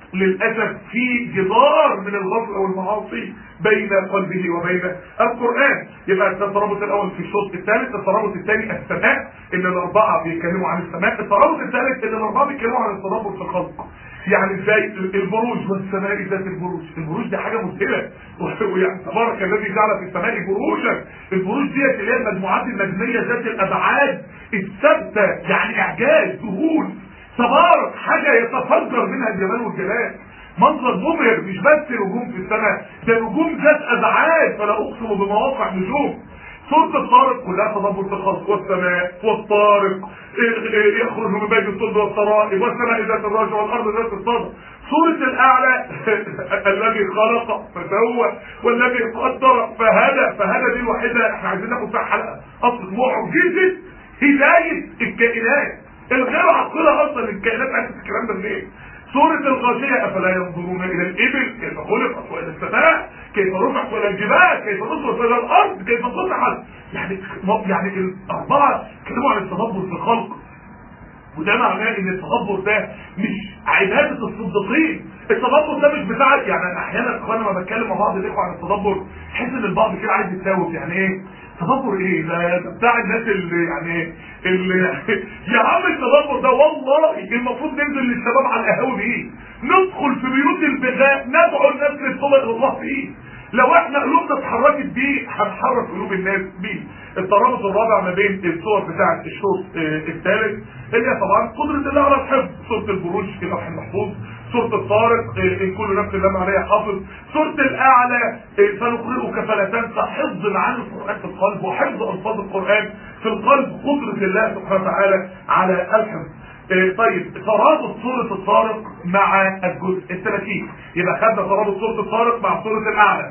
Speaker 1: للاسف في جدار من الغفله والمعاصي بين قلبه وبين القران يبقى ده الترابط الاول في الشوط الثالث الترابط الثاني السماء ان الاربعه بيتكلموا عن السماء الترابط الثالث ان الاربعه بيتكلموا عن التدبر في الخلق يعني ازاي البروج والسماء ذات البروج البروج دي حاجه مذهله ويعني تبارك الذي جعل في السماء بروجا البروج ديت اللي هي المجموعات النجميه ذات الابعاد الثابته يعني اعجاز ذهول تبارك حاجه يتفجر منها الجمال والجلال منظر مبهر مش بس نجوم في السماء ده نجوم ذات ابعاد فلا اقسم بمواقع نجوم سورة الطارق كلها تدبر في الخلق والسماء والطارق يخرج من بين الصلب والسرائب والسماء ذات الرجع والارض ذات الصدى سورة الأعلى الذي خلق فسوى والذي قدر فهدى فهدى دي الوحيدة احنا عايزين ناخد فيها حلقة أصل معجزة هداية الكائنات الغير عقلها أصلا الكائنات عرفت الكلام ده منين؟ سورة الغاشية أفلا ينظرون إلى الإبل كيف خلقت وإلى السماء كيف رفعت وإلى الجبال كيف نصرت إلى الأرض كيف فتحت يعني يعني الأربعة كلموا عن التدبر في الخلق وده معناه ان التدبر ده مش عبادة الصديقين التدبر ده مش بتاع يعني احيانا اخوانا لما بتكلم مع بعض الاخوه عن التدبر تحس ان البعض كده عايز يتساوف يعني ايه تدبر ايه ده ده بتاع الناس اللي يعني اللي يا عم التدبر ده والله المفروض ننزل للشباب على القهاوي بيه ندخل في بيوت البغاء ندعو الناس للتوبه الى الله فيه لو احنا قلوبنا اتحركت بيه هنحرك قلوب الناس بيه الترابط الرابع ما بين الصور بتاعه الشوط الثالث اللي هي طبعا قدره الله على الحفظ سوره البروج في لوح المحفوظ سوره الطارق ان كل نفس لما عليها حافظ سوره الاعلى سنقرئك فلا تنسى حفظ معاني القران في القلب وحفظ الفاظ القران في القلب قدره الله سبحانه وتعالى على الحفظ طيب ترابط سورة الطارق مع الجزء الثلاثين يبقى خدنا ترابط سورة الطارق مع سورة الأعلى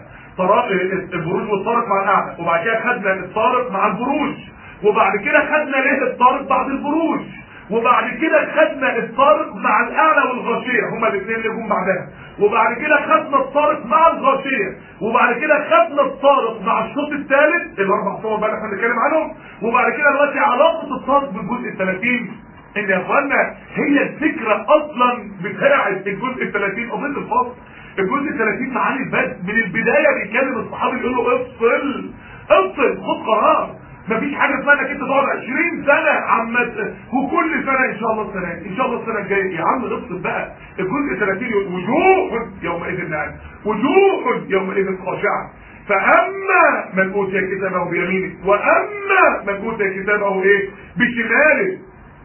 Speaker 1: البروج والطارق مع الأعلى وبعد كده خدنا الطارق مع البروج وبعد كده خدنا ليه الطارق بعد البروج وبعد كده خدنا الطارق مع الأعلى والغاشية هما الاثنين اللي جم بعدها وبعد كده خدنا الطارق مع الغاشية وبعد كده خدنا الطارق مع الشوط الثالث الأربع صور بقى احنا بنتكلم عنهم وبعد كده دلوقتي علاقة الطارق بالجزء الثلاثين ان يا اخوانا هي الفكرة اصلا بتاعة الجزء الثلاثين قضية الفصل الجزء الثلاثين معاني البدء من البداية بيتكلم الصحابي يقول له افصل افصل خد قرار مفيش حاجة اسمها انك انت تقعد 20 سنة عم وكل سنة ان شاء الله السنة ان شاء الله السنة الجاية يا عم افصل بقى الجزء 30 وجوه يومئذ نعم وجوه يومئذ خاشعة فاما من اوتي كتابه بيمينه واما من اوتي كتابه ايه بشماله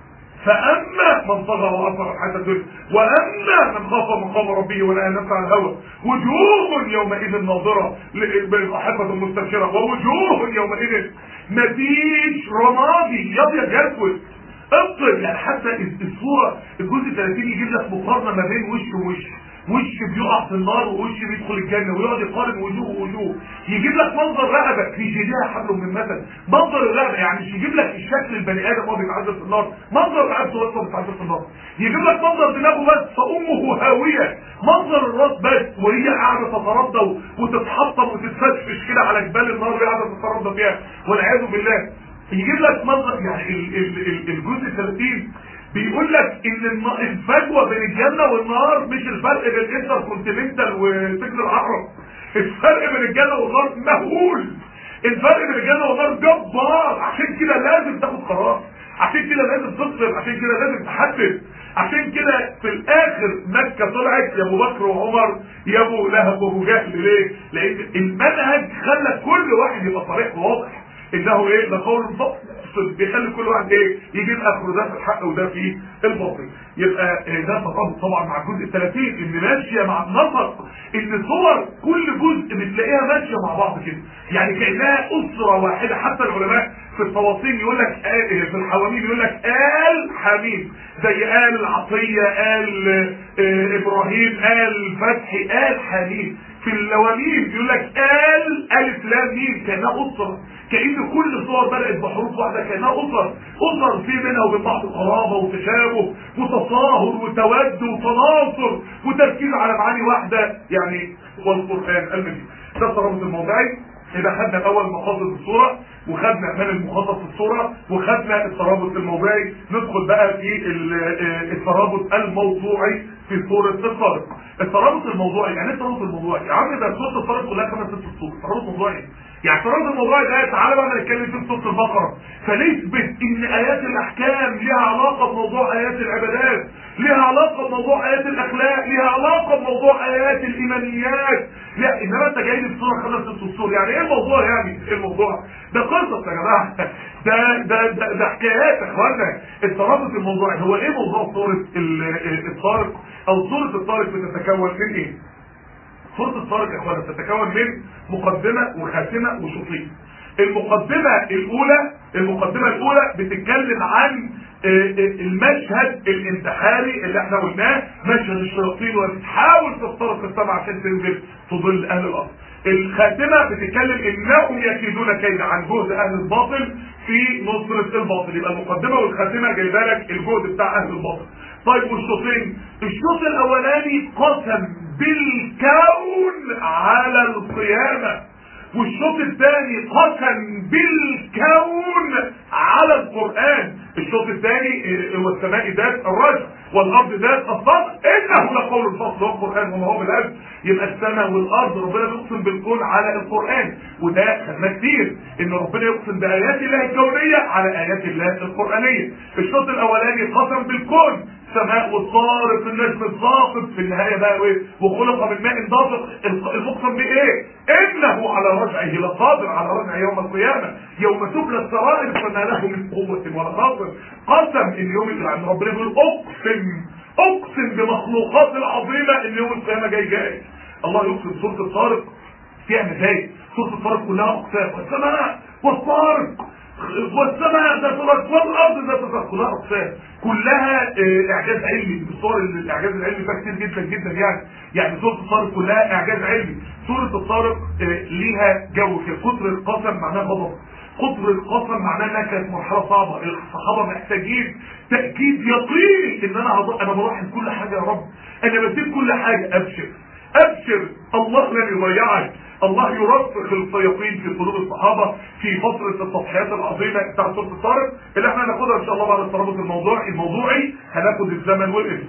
Speaker 1: فاما من طغى واثر الحياه الدنيا واما من خاف مقام ربه ونهى النفس عن الهوى وجوه يومئذ ناظره بالاحبه المستبشره ووجوه يومئذ مفيش رمادي يبيض يسود ابطل يعني حتى الصوره الجزء 30 يجيب لك مقارنه ما بين وش ووش وش بيقع في النار ووش بيدخل الجنه ويقعد يقارن وجوه ووجوه يجيب لك منظر رقبه في جيدها حبل من مثل منظر الرقبه يعني مش يجيب لك الشكل البني ادم وهو بيتعذب في النار منظر رقبته بس وهو بيتعذب في النار يجيب لك منظر دماغه بس فامه هاويه منظر الراس بس وهي قاعده تتردى وتتحطم وتتفشفش كده على جبال النار اللي قاعده تتردى فيها والعياذ بالله يجيب لك منظر يعني ال ال ال الجزء 30 بيقول لك ان الفجوه بين الجنه والنار مش الفرق بين الانتر كونتيننتال وسجن العقرب الفرق بين الجنه والنار مهول الفرق بين الجنه والنار جبار عشان كده لازم تاخد قرار عشان كده لازم تصبر عشان كده لازم تحدد عشان كده في الاخر مكه طلعت يا ابو بكر وعمر يا ابو لهب وابو جهل ليه؟ لان المنهج خلى كل واحد يبقى صريح وواضح انه ايه ده قول فصل بيخلي كل واحد ايه يجيب اخره ده في الحق وده في الباطل يبقى ده تطابق طبعا مع الجزء ال 30 ان ماشيه مع النسق ان صور كل جزء بتلاقيها ماشيه مع بعض كده يعني كانها اسره واحده حتى العلماء في التواصيل يقول لك آه في الحواميم يقول لك آل حميم زي آل عطية آل آه إبراهيم آل فتحي آل حميم في اللواميم يقول لك آل ألف لام ميم كأنها أسرة كأن كل صور بدأت بحروف واحدة كأنها أسر أسر في منها وبين بعض قرابة وتشابه وتصاهر وتود وتناصر وتركيز على معاني واحدة يعني والقرآن المجيد ده الترابط الموضعي إذا خدنا الأول مقاصد الصورة وخدنا اعمال المخطط في الصوره وخدنا الترابط الموضوعي ندخل بقى في الترابط الموضوعي في سوره الطارق الترابط الموضوعي يعني ايه الترابط الموضوعي يا عم ده سوره الطارق كلها خمس ست سطور ترابط موضوعي يعني الترابط الموضوعي ده تعالى بقى نتكلم فيه في سوره البقره فنثبت ان ايات الاحكام لها علاقه بموضوع ايات العبادات لها علاقه بموضوع ايات الاخلاق لها علاقه بموضوع ايات الايمانيات لا انما انت جاي لي في سوره خمس ست سطور يعني ايه الموضوع يعني ايه الموضوع ده قصص يا جماعه ده ده ده, ده حكايات يا اخوانا الترابط الموضوعي هو ايه موضوع سوره الطارق او سوره الطارق بتتكون من ايه سوره الطارق يا اخوانا بتتكون من مقدمه وخاتمه وشوطين المقدمه الاولى المقدمه الاولى بتتكلم عن المشهد الانتحاري اللي احنا قلناه مشهد الشياطين وتحاول تخترق السماء عشان تنزل تضل اهل الارض الخاتمه بتتكلم انهم يكيدون كيد عن جهد اهل الباطل في نصرة الباطل يبقى المقدمة والخاتمة جايبه لك الجهد بتاع اهل الباطل طيب والشوطين الشوط الاولاني قسم بالكون على القيامة والشوط الثاني قسم بالكون على القرآن الشوط الثاني والسماء ذات الرجل والارض ذات الصدر انه لقول الفصل والقران وما هو بالعلم يبقى السماء والارض ربنا بيقسم بالكون على القران وده خدناه كتير ان ربنا يقسم بايات الله الكونيه على ايات الله القرانيه الشوط الاولاني قسم بالكون السماء والطارق النجم الضاقب في النهايه بقى ايه وخلق من ماء دافق المقسم بايه انه على رجعه لقادر على رجعه يوم القيامه يوم تبلى السرائر فما له من قوه ولا ناصر قسم ان يوم القيامه ربنا بيقول اقسم اقسم بمخلوقات العظيمه ان يوم القيامه جاي جاي الله يقسم سوره الطارق فيها مزايا سوره الطارق كلها اقسام والسماء والطارق والسماء ذات الارض والارض ذات الارض كلها اقسام كلها اه اعجاز علمي بصور الاعجاز العلمي فيها كتير جدا جدا يعني يعني سوره الطارق كلها اعجاز علمي سوره الطارق اه ليها جو كده كتر القسم معناه غضب كتر القسم معناه انها كانت مرحله صعبه الصحابه محتاجين تاكيد يقيني ان انا هض... انا بروح كل حاجه يا رب انا بسيب كل حاجه ابشر ابشر الله لن يضيعك الله يرسخ اليقين في قلوب الصحابه في فتره التضحيات العظيمه بتاعت سوره الطارق اللي احنا هناخدها ان شاء الله بعد الترابط الموضوعي الموضوعي هناخد الزمن والاسم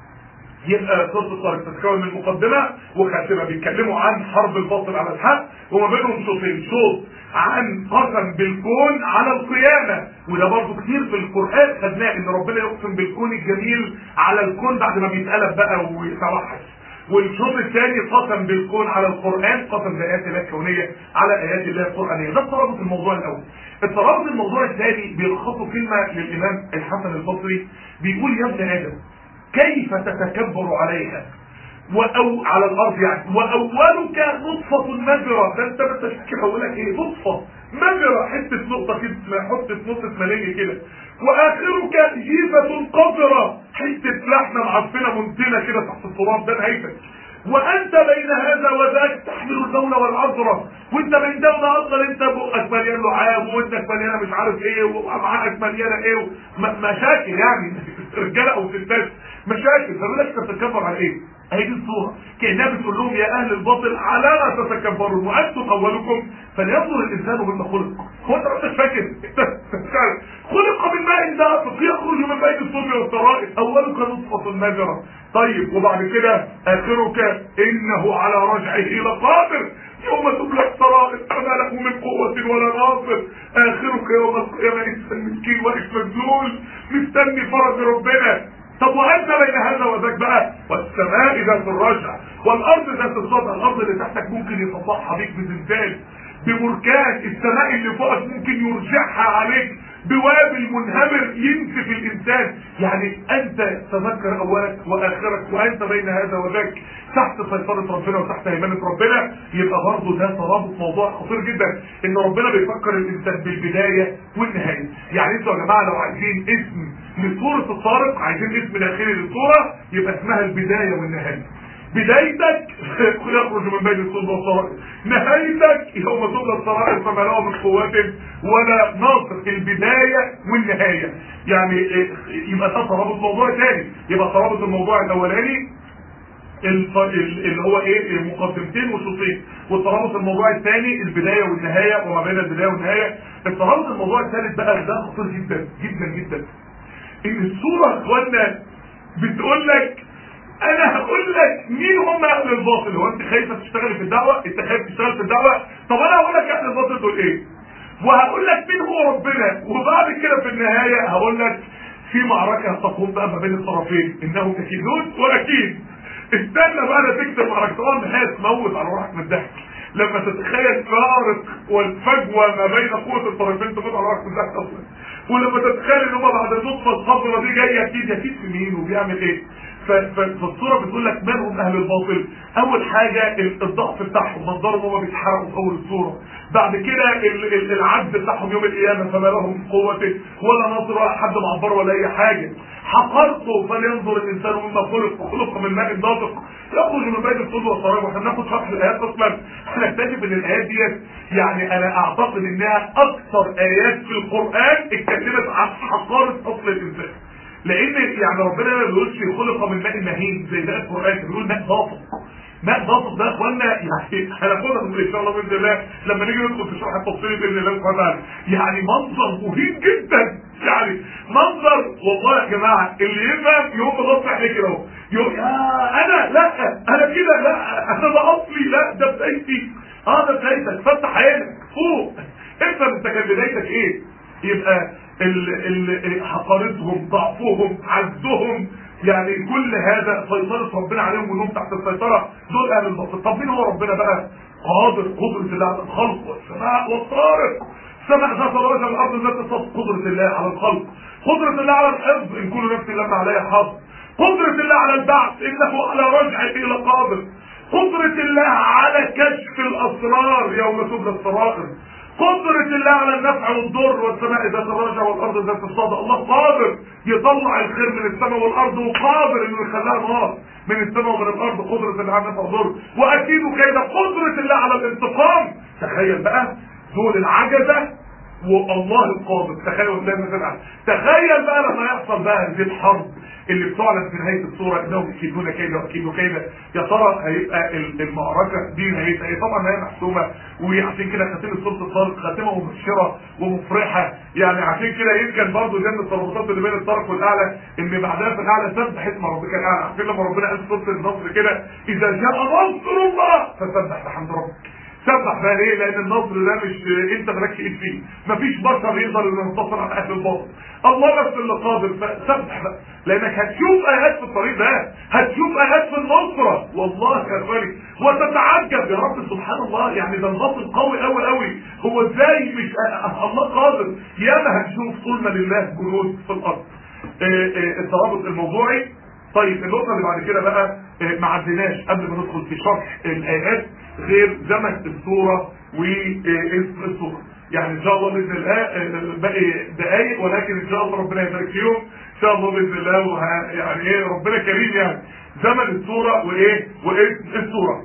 Speaker 1: يبقى سوره الطارق تتكون من مقدمه وخاتمه بيتكلموا عن حرب الباطل على الحق وما بينهم شوطين شوط عن قسم بالكون على القيامه وده برضه كتير في القران خدناه ان ربنا يقسم بالكون الجميل على الكون بعد ما بيتقلب بقى ويتوحش والشوط الثاني قسم بالكون على القرآن قسم بآيات الله الكونية على آيات الله القرآنية ده الترابط الموضوع الأول الترابط الموضوع الثاني بيلخصه كلمة للإمام الحسن البصري بيقول يا ابن آدم كيف تتكبر عليها وأو على الأرض يعني وأولك نطفة مذرة ده أنت ما انتش هقول لك إيه نطفة مذرة حتة نقطة كده حتة نقطة مالية كده واخرك جيفة قذرة حتة لحمة معفنة منتنة كده تحت التراب ده نهايتك وانت بين هذا وذاك تحمل الدولة والعذرة وانت بين ده وده اصلا انت بقك مليان لعاب وانك مليانة مش عارف ايه وامعائك مليانة ايه مشاكل يعني رجالة او ستات مشاكل فبيقول لك تتكبر على ايه؟ اهي دي الصورة كأنها بتقول لهم يا اهل الباطل على ما تتكبرون وانتم اولكم فلينظر الانسان مما خلق هو انت مش فاكر خلق من ماء دافق يخرج من بين الصلب والسرائر اولك نطفة مجرى طيب وبعد كده اخرك انه على رجعه لقادر يوم تبلى السرائر فما له من قوة ولا ناصر اخرك يوم القيامة انسان مسكين واقف مذلول مستني فرج ربنا طب وانت بين هذا وذاك بقى والسماء ذات الرجع والارض ذات الصدى الارض اللي تحتك ممكن يتصحى بيك بزلزال ببركان السماء اللي فوقك ممكن يرجعها عليك بوابل منهمر ينسف الانسان يعني انت تذكر اولك واخرك وانت بين هذا وذاك تحت سيطرة ربنا وتحت هيمنة ربنا يبقى برضه ده ترابط موضوع خطير جدا ان ربنا بيفكر الانسان بالبداية والنهاية يعني انتوا يا جماعة لو عايزين اسم لسورة الطارق عايزين اسم داخلي للسورة يبقى اسمها البداية والنهاية بدايتك يخرج من بين الصلب والسرائر نهايتك يوم تبلى السرائر فما له من قوات ولا ناصر البداية والنهاية يعني يبقى ده ترابط موضوع تاني يبقى ترابط الموضوع الاولاني الف... ال- اللي هو ايه مقدمتين وشوطين والترابط الموضوع الثاني البدايه والنهايه وما بين البدايه والنهايه الترابط الموضوع الثالث بقى ده خطير جدا جدا جدا ان الصوره يا اخوانا بتقول لك انا هقول لك مين هم اهل الباطل هو انت خايفه تشتغلي في الدعوه انت خايف تشتغل في الدعوه طب انا هقول لك اهل الباطل دول ايه وهقول لك مين هو ربنا وبعد كده في النهايه هقول لك في معركه هتقوم بقى ما بين الطرفين انهم اكيدون واكيد استنى بقى لا تكتب معركه طبعا النهايه تموت على روحك من الضحك لما تتخيل الفارق والفجوه ما بين قوه الطرفين تموت على روحك من الضحك اصلا ولما تتخيل ان هم بعد النطفه الخضراء دي جايه اكيد اكيد في مين وبيعمل ايه ف- ف- فالصوره بتقول لك من هم اهل الباطل اول حاجه ال- الضعف بتاعهم منظرهم هم بيتحرقوا في اول الصوره بعد كده ال- ال- العجز بتاعهم يوم القيامه فما لهم من قوه ولا نصر ولا حد معبر ولا اي حاجه حقرته فلينظر الانسان مما خلق وخلق من ماء دافق يخرج من بين الصلب والصراب واحنا بناخد شرح الايات اصلا هنكتشف ان الايات ديت يعني انا اعتقد انها اكثر ايات في القران اتكلمت عن حقاره اصل الانسان لان يعني ربنا ما بيقولش خلق من ماء مهين زي ده القران بيقول ماء دافق ماء دافق ده يا اخوانا يعني هناخدها ان شاء الله باذن الله لما نيجي ندخل في شرح التفصيلي باذن الله سبحانه وتعالى يعني منظر مهين جدا يعني منظر والله يا جماعه اللي يفهم يقوم يبص عليه كده اهو يقول يا انا لا انا كده لا انا ده اصلي لا ده بدايتي اه ده بدايتك فتح عينك فوق افهم انت كان بدايتك ايه يبقى ال ال حقارتهم ضعفهم عجزهم يعني كل هذا سيطرة ربنا عليهم وانهم تحت السيطرة دول اهل الباطل طب مين هو ربنا بقى قادر قدرة الله على الخلق والسماء والطارق السماء ذات الرجل الارض ذات الصف قدرة الله على الخلق قدرة الله على الحفظ ان كل نفس لما عليها حظ قدرة الله على البعث انه على رجعه لقادر قدرة الله على كشف الاسرار يوم تبلى السرائر قدرة الله على النفع والضر والسماء ذات الرجع والارض ذات الصدى الله قادر يطلع الخير من السماء والارض وقادر انه يخليها نار من السماء ومن الارض قدرة الله على النفع والضر واكيد كده قدرة الله على الانتقام تخيل بقى دول العجزة والله القادر تخيلوا ازاي مثلا تخيل بقى لما يحصل بقى هذه الحرب اللي بتعلن في نهايه الصوره انهم يكيدون كيدا واكيدوا كيدا يا ترى هيبقى ال- المعركه دي هيبقى ايه طبعا هي محسومه وعشان كده خاتمه سوره الطارق خاتمه مبشره ومفرحه يعني عشان كده يمكن برضه جنب الترابطات اللي بين الطرف والاعلى ان بعدها في الاعلى سبح اسم ربك الاعلى عارفين لما ربنا قال في سوره النصر كده اذا جاء نصر الله فسبح بحمد ربك سبح بقى ليه لان النصر ده مش انت مالكش ايد فيه مفيش بشر يقدر انه ينتصر على اهل الباطل الله بس اللي قادر فسبح بقى لانك هتشوف ايات في الطريق ده هتشوف ايات في النصره والله يا اخواني وتتعجب يا رب سبحان الله يعني ده الباطل قوي قوي قوي هو ازاي مش الله قادر ياما هنشوف طول ما لله جنود في الارض آه، آه، الترابط الموضوعي طيب النقطة اللي بعد كده بقى آه، ما عديناش قبل ما ندخل في شرح الآيات غير زمن الصورة واسم الصورة يعني ان شاء الله باذن الله آه، باقي دقايق ولكن ان شاء الله ربنا يبارك فيهم ان شاء الله باذن الله وه- يعني ايه ربنا كريم يعني زمن الصورة وايه واسم الصورة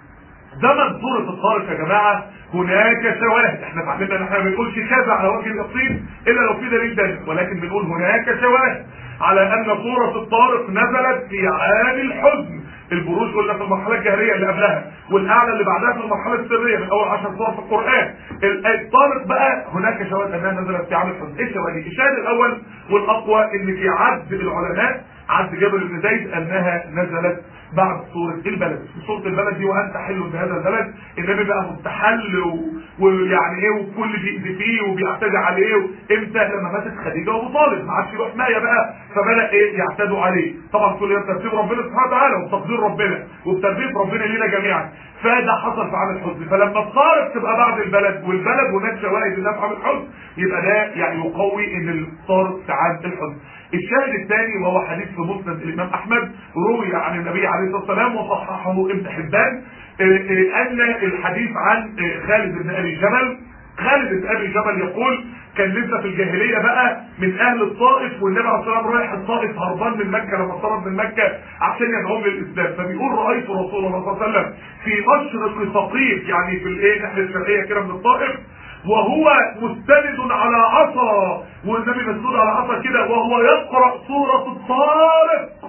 Speaker 1: زمن سورة الطارق يا جماعة هناك شواهد احنا اتعلمنا ان احنا ما بنقولش كذا على وجه اليقين الا لو في دليل تاني ولكن بنقول هناك شواهد على ان سورة الطارق نزلت في عام الحزن البروج قلنا في المرحلة الجهرية اللي قبلها والاعلى اللي بعدها في المرحلة السرية من اول 10 سور في القرآن ال- الطارق بقى هناك شواهد انها نزلت في عام الحزن ايه الشواهد دي؟ الشاهد الاول والاقوى ان في عد العلماء عد جابر بن زيد انها نزلت بعد سورة البلد في سورة البلد دي وانت حل بهذا البلد النبي بقى مستحل و... ويعني ايه وكل بيأذي فيه وبيعتدي عليه امتى لما ماتت خديجة وابو طالب ما عادش يروح ماية بقى فبدأ ايه يعتدوا عليه طبعا كل يوم ترتيب ربنا سبحانه وتعالى وتقدير ربنا وبترتيب ربنا لينا جميعا فده حصل في عام الحزن فلما الطارق تبقى بعد البلد والبلد هناك شواهد انها في عام الحزن يبقى ده يعني يقوي ان الطارق في عام الحزن الشاهد الثاني وهو حديث في مسند الامام احمد روي عن النبي عليه الصلاه والسلام وصححه ابن حبان آه، آه، ان الحديث عن آه، خالد بن ابي جبل خالد بن ابي جبل يقول كان لسه في الجاهليه بقى من اهل الطائف والنبي عليه الصلاه والسلام رايح الطائف هربان من مكه لما طرد من مكه عشان يدعوهم للاسلام فبيقول رايت رسول الله صلى الله عليه وسلم في مشرق ثقيف يعني في الايه الناحيه الشرقيه كده من الطائف وهو مستند على عصا والنبي مسنود على عصا كده وهو يقرأ سورة الطارق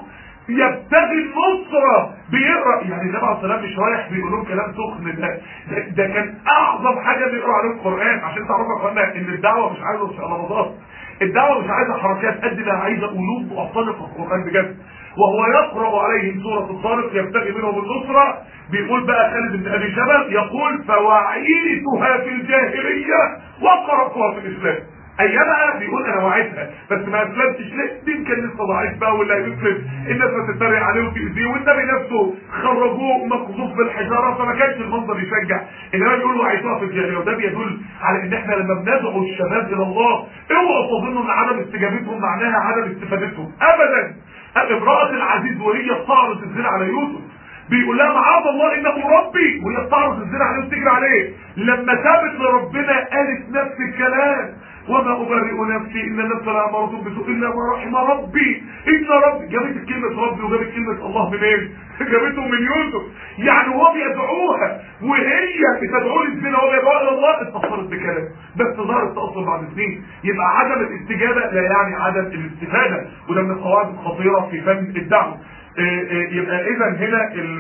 Speaker 1: يبتغي النصرة بيقرا يعني النبي عليه الصلاه مش رايح بيقول لهم كلام سخن ده, ده ده كان اعظم حاجه بيقرا عليهم القران عشان تعرفوا يا اخوانا ان الدعوه مش عايزه شقلباظات الدعوه مش عايزه حركات قد ما عايزه قلوب مؤصله في القران بجد وهو يقرا عليهم سوره الطارق يبتغي منهم النصره بيقول بقى خالد بن ابي جبل يقول فوعيتها في الجاهليه وقراتها في الاسلام ايامها بيقول انا وعيتها بس ما اسلمتش ليه يمكن لسه ضعيف بقى ولا هيسلم الناس بتتريق عليه وتأذيه والنبي نفسه خرجوه مقذوف بالحجاره فما كانش المنظر يشجع انما بيقول وعيتها في الجاهليه وده بيدل على ان احنا لما بندعو الشباب الى الله اوعوا تظنوا ان عدم استجابتهم معناها عدم استفادتهم ابدا امراه العزيز وهي بتعرض الزنا على يوسف بيقول لها معاذ الله انه ربي وهي بتعرض الزنا عليه وتجري عليه لما تابت لربنا قالت نفس الكلام وما ابرئ نفسي ان النفس لاماره بسوء الا ما رحم ربي ان ربي جابت كلمه ربي وجابت كلمه الله منين؟ جابتهم من يوسف يعني هو بيدعوها وهي بتدعو للزنا وهو بيدعوها الى الله اتاثرت بكلام بس ظهرت تاثر بعد سنين يبقى عدم الاستجابه لا يعني عدم الاستفاده وده من القواعد الخطيره في فن الدعوه يبقى اذا هنا ال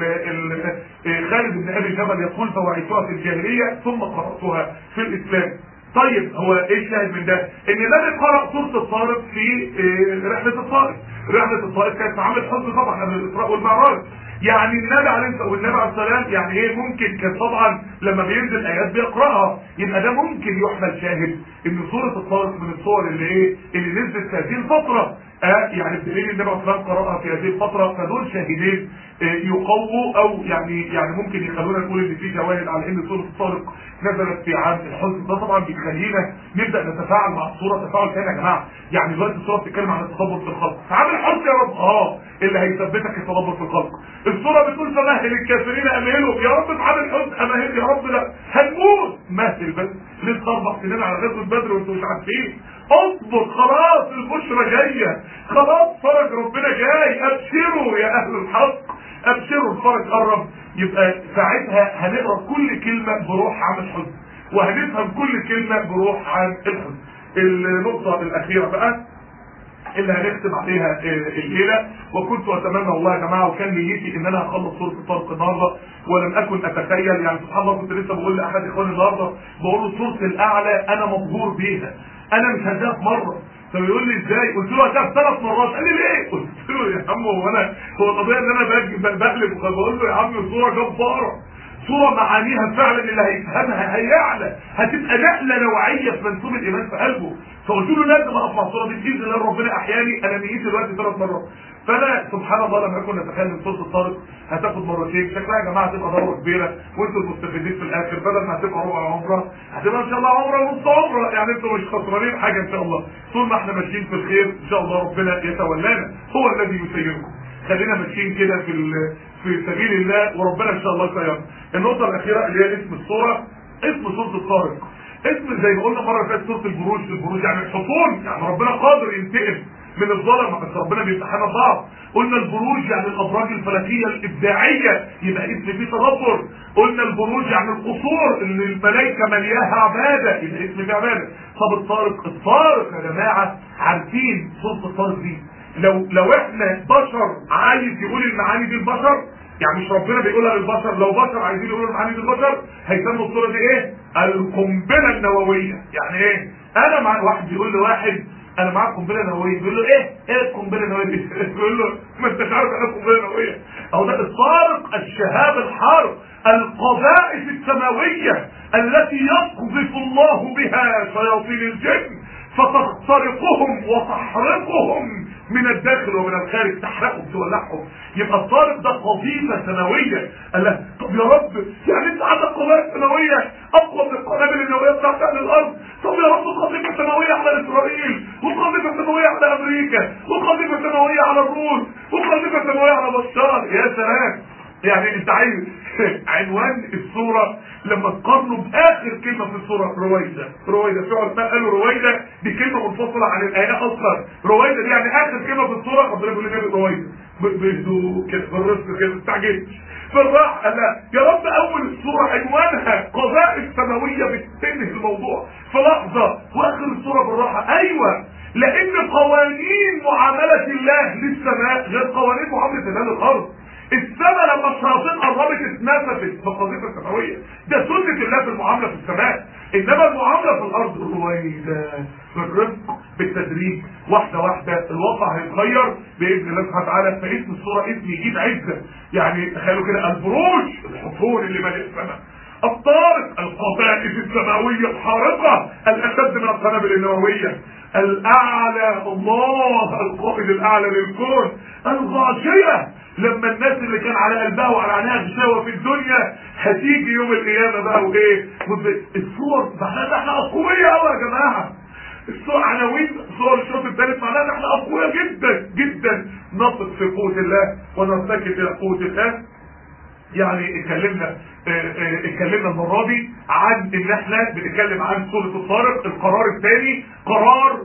Speaker 1: ال خالد بن ابي جبل يقول فوعيتها في الجاهليه ثم قراتها في الاسلام طيب هو ايه الشاهد من ده ان النبي قرأ سورة الطارق في رحلة الطائف رحلة الطائف كانت معامل حزن طبعا قبل الاسراء والمعراج يعني النبي عليه الصلاه والنبي عليه السلام يعني ايه ممكن كان طبعا لما بينزل ايات بيقراها يبقى ده ممكن يحمل شاهد ان سوره الطارق من الصور اللي ايه اللي نزلت في هذه الفتره آه يعني بدليل النبي عليه الصلاه قراها في هذه الفتره فدول شاهدين آه يقووا او يعني يعني ممكن يخلونا نقول ان في شواهد على ان سوره الطارق نزلت في عام الحزن ده طبعا بيخلينا نبدا نتفاعل مع الصوره تفاعل تاني يا جماعه يعني دلوقتي الصوره بتتكلم عن التدبر في الخلق فعامل الحزن يا رب اه اللي هيثبتك التدبر في الخلق الصوره بتقول فمهل الكافرين امهلهم يا رب افعل الحزن امهل يا رب لا هنموت مهل بس لسه اربع سنين على غزوه بدر وانتوا مش عارفين اصبر خلاص البشرى جايه خلاص فرج ربنا جاي ابشروا يا اهل الحق ابشروا الفرج قرب يبقى ساعتها هنقرا كل كلمه بروح عن الحزن وهنفهم كل كلمه بروح عن الحزن النقطه الاخيره بقى اللي هنختم عليها الليله وكنت اتمنى والله يا جماعه وكان نيتي ان انا هخلص سوره الطارق النهارده ولم اكن اتخيل يعني سبحان الله كنت لسه بقول لاحد اخواني النهارده بقول له سوره الاعلى انا مبهور بيها انا مش هديها في مره فبيقول لي ازاي قلت له هديها ثلاث مرات قال لي ليه قلت له يا عم هو انا هو القضيه ان انا بقلب بقول له يا عم الصوره جباره صورة معانيها فعلا اللي هيفهمها هيعلى هتبقى نقلة نوعية في منسوب الإيمان في قلبه فقلت له لازم أقف مع الصورة دي بإذن الله ربنا أحياني أنا نيتي دلوقتي ثلاث مرات فأنا سبحان الله لما أكون أتخيل إن سورة الطارق هتاخد مرتين شكلها يا جماعة هتبقى دورة كبيرة وأنتوا المستفيدين في الآخر بدل ما هتبقى ربع عمرة هتبقى إن شاء الله عمرة ونص عمرة يعني أنتوا مش خسرانين حاجة إن شاء الله طول ما إحنا ماشيين في الخير إن شاء الله ربنا يتولانا هو الذي يسيركم خلينا ماشيين كده في في سبيل الله وربنا ان شاء الله يسيرنا النقطه الاخيره اللي هي اسم الصوره اسم سوره الطارق اسم زي ما قلنا مره اللي فاتت سوره البروج البروج يعني الحصون يعني ربنا قادر ينتقم من الظلمه بس ربنا بيمتحنا بعض قلنا البروج يعني الابراج الفلكيه الابداعيه يبقى اسم فيه تدبر قلنا البروج يعني القصور اللي الملائكه ملياها عباده يبقى اسم فيه عباده طب الطارق الطارق يا جماعه عارفين سوره الطارق دي لو لو احنا بشر عايز يقول المعاني دي البشر يعني مش ربنا بيقولها للبشر لو بشر عايزين يقولوا المعاني دي البشر هيسموا الصوره دي ايه القنبله النوويه يعني ايه انا مع واحد بيقول لواحد انا معاك قنبله نوويه بيقول له ايه ايه القنبله النوويه دي بيقول له ما انتش عارف ايه القنبله النوويه اهو ده الطارق الشهاب الحرب القذائف السماويه التي يقذف الله بها شياطين الجن فتخترقهم وتحرقهم من الداخل ومن الخارج تحرقهم تولعهم يبقى الطالب ده قذيفه سماويه قال له طب يا رب يعني انت عندك قذائف سماويه اقوى من القنابل النوويه بتاعت اهل الارض طب يا رب قذيفه سماويه على اسرائيل وقذيفه سماويه على امريكا وقذيفه سماويه على الروس وقذيفه سماويه على بشار يا سلام يعني انت عايز عنوان الصورة لما تقارنه باخر كلمة في الصورة رويدة رويدة في علماء قالوا رويدة دي كلمة منفصلة عن الآية أصلا رويدة دي يعني آخر كلمة في الصورة ربنا بيقول لنا رويدة بهدوء كده بالرزق كده استعجلش فالراح قال لا يا رب أول الصورة عنوانها قذائف سماوية بتنهي الموضوع في لحظة وآخر الصورة بالراحة أيوه لان قوانين معاملة الله للسماء غير قوانين معاملة الله للارض السماء لما الشياطين قربت اتنفست في القذيفه السماويه ده سنه الله في المعامله في السماء انما المعامله في الارض رويدا بالرفق بالتدريج واحده واحده الواقع هيتغير باذن الله سبحانه وتعالى فاسم الصوره اسم يجيب عزه يعني تخيلوا كده البروج الحصون اللي مالئ السماء الطارق القذائف السماويه الحارقه الاشد من القنابل النوويه الاعلى الله القائد الاعلى للكون الغاشيه لما الناس اللي كان على قلبها وعلى عينها غشاوه في الدنيا هتيجي يوم القيامه بقى وايه الصور معناها احنا اقوياء قوي يا جماعه الصور عناوين صور الشوط الثالث معناها احنا اقوياء جدا جدا نثق في قوه الله ونرتكب الى قوه الله يعني اتكلمنا اتكلمنا المره دي عن ان احنا بنتكلم عن سوره الطارق القرار الثاني قرار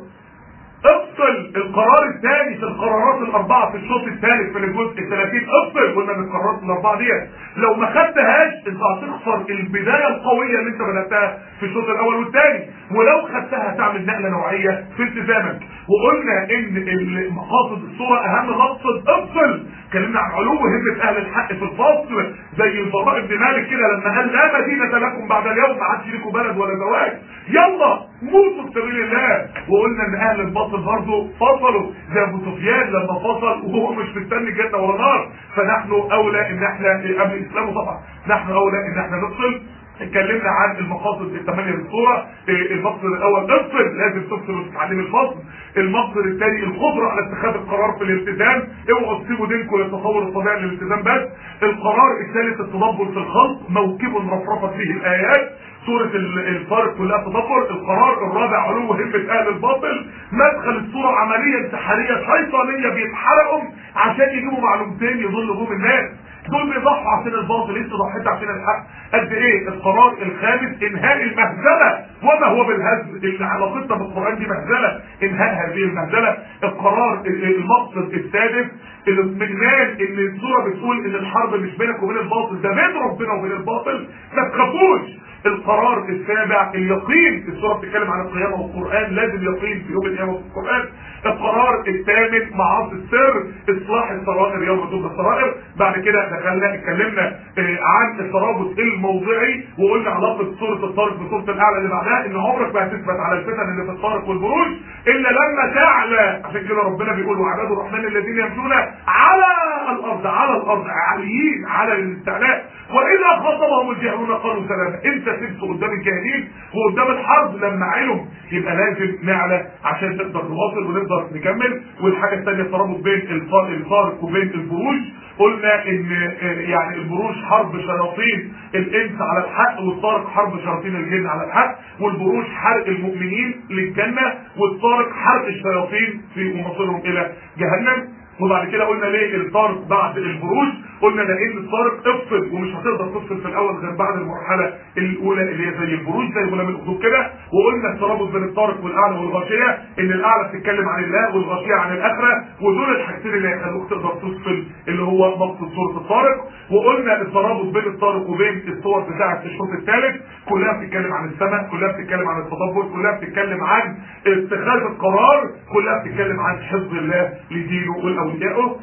Speaker 1: افصل القرار الثاني في القرارات الاربعه في الشوط الثالث في الجزء ال 30 افصل قلنا من القرارات الاربعه ديت لو ما خدتهاش انت هتخسر البدايه القويه اللي انت بداتها في الشوط الاول والثاني ولو خدتها هتعمل نقله نوعيه في التزامك وقلنا ان مقاصد الصوره اهم مقصد افصل اتكلمنا عن علو همه اهل الحق في الفصل زي البراء بن مالك كده لما قال لا مدينه لكم بعد اليوم ما عادش لكم بلد ولا زواج يلا موتوا في سبيل الله وقلنا ان اهل الباطل برضه فصلوا زي ابو سفيان لما فصل وهو مش مستني جنه ولا نار فنحن اولى ان احنا قبل اسلامه طبعا نحن اولى ان احنا نفصل اتكلمنا عن المقاصد الثمانيه للصوره المقصد الاول افصل لازم تفصل وتتعلم الفصل المقصد الثاني القدره على اتخاذ القرار في الالتزام اوعوا تسيبوا دينكم للتصور الطبيعي للالتزام بس القرار الثالث التدبر في الخلق موكب رفرفت فيه الايات سورة الفارق كلها تدبر القرار الرابع علو همة اهل الباطل مدخل الصورة عملية انتحارية شيطانية بيتحرقوا عشان يجيبوا معلومتين يضلوا بهم الناس دول بيضحوا عشان الباطل انت ضحيت عشان الحق قد ايه القرار الخامس انهاء المهزله وما هو بالهزل اللي علاقتنا بالقران دي مهزله انهاء هذه المهزله القرار المقصد السادس الاطمئنان ان السوره بتقول ان الحرب مش بينك وبين الباطل ده بين ربنا وبين الباطل ما تخافوش القرار السابع اليقين السوره بتتكلم عن القيامه والقران لازم يقين في يوم القيامه في القران القرار الثامن معاصي السر اصلاح السرائر يوم تبدى السرائر بعد كده دخلنا اتكلمنا عن الترابط الموضعي وقلنا علاقه سوره الطارق بسوره الاعلى اللي بعدها ان عمرك ما هتثبت على الفتن اللي في الطارق والبروج الا لما تعلى عشان كده ربنا بيقول وعباد الرحمن الذين يمشون على الارض على الارض عاليين على الاستعلاء واذا خاطبهم الجاهلون قالوا سلاما انت سبت قدام الجاهلين وقدام الحرب لما علم يبقى لازم نعلى عشان نقدر نواصل ونقدر نكمل والحاجه الثانيه الترابط بين الفارق وبين البروج قلنا ان يعني البروج حرب شياطين الانس على الحق والطارق حرب شياطين الجن على الحق والبروج حرق المؤمنين للجنه والطارق حرق الشياطين في مصيرهم الى جهنم وبعد كده قلنا ليه الطارق بعد البروج قلنا لان الطارق افصل ومش هتقدر تفصل في الاول غير بعد المرحله الاولى اللي هي زي البروج زي غلام الاخدود كده وقلنا الترابط بين الطارق والاعلى والغاشيه ان الاعلى بتتكلم عن الله والغاشيه عن الاخره ودول الحاجتين اللي هيخلوك تقدر تفصل اللي هو مقصد سوره الطارق وقلنا الترابط بين الطارق وبين الصور بتاعه الشوط الثالث كلها بتتكلم عن السماء كلها بتتكلم عن التدبر كلها بتتكلم عن اتخاذ القرار كلها بتتكلم عن حفظ الله لدينه والاوليائه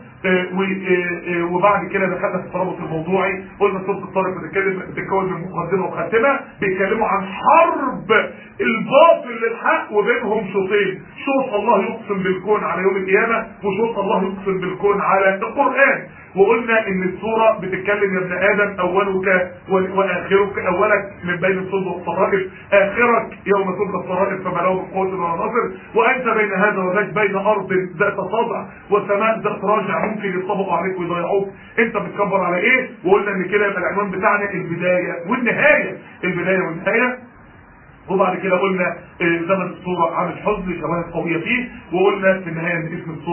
Speaker 1: وبعد كده دخلنا في الترابط الموضوعي قلنا سوره الطارق بتتكلم بتتكون من مقدمه وخاتمه بيتكلموا عن حرب الباطل للحق وبينهم شوطين شوط الله يقسم بالكون على يوم القيامه وشوط الله يقسم بالكون على القران وقلنا ان السوره بتتكلم يا ابن ادم اولك واخرك اولك من بين الصلب والصرائر اخرك يوم تلقى الصرائر فما له من قوه ولا ناصر وانت بين هذا وذاك بين ارض ذات صدع وسماء ذات راجع ممكن يطبقوا عليك ويضيعوك انت بتكبر على ايه وقلنا ان كده يبقى العنوان بتاعنا البدايه والنهايه البدايه والنهايه وبعد كده قلنا زمن الصورة عامل حزن شواهد قوية فيه وقلنا في النهاية ان اسم الصورة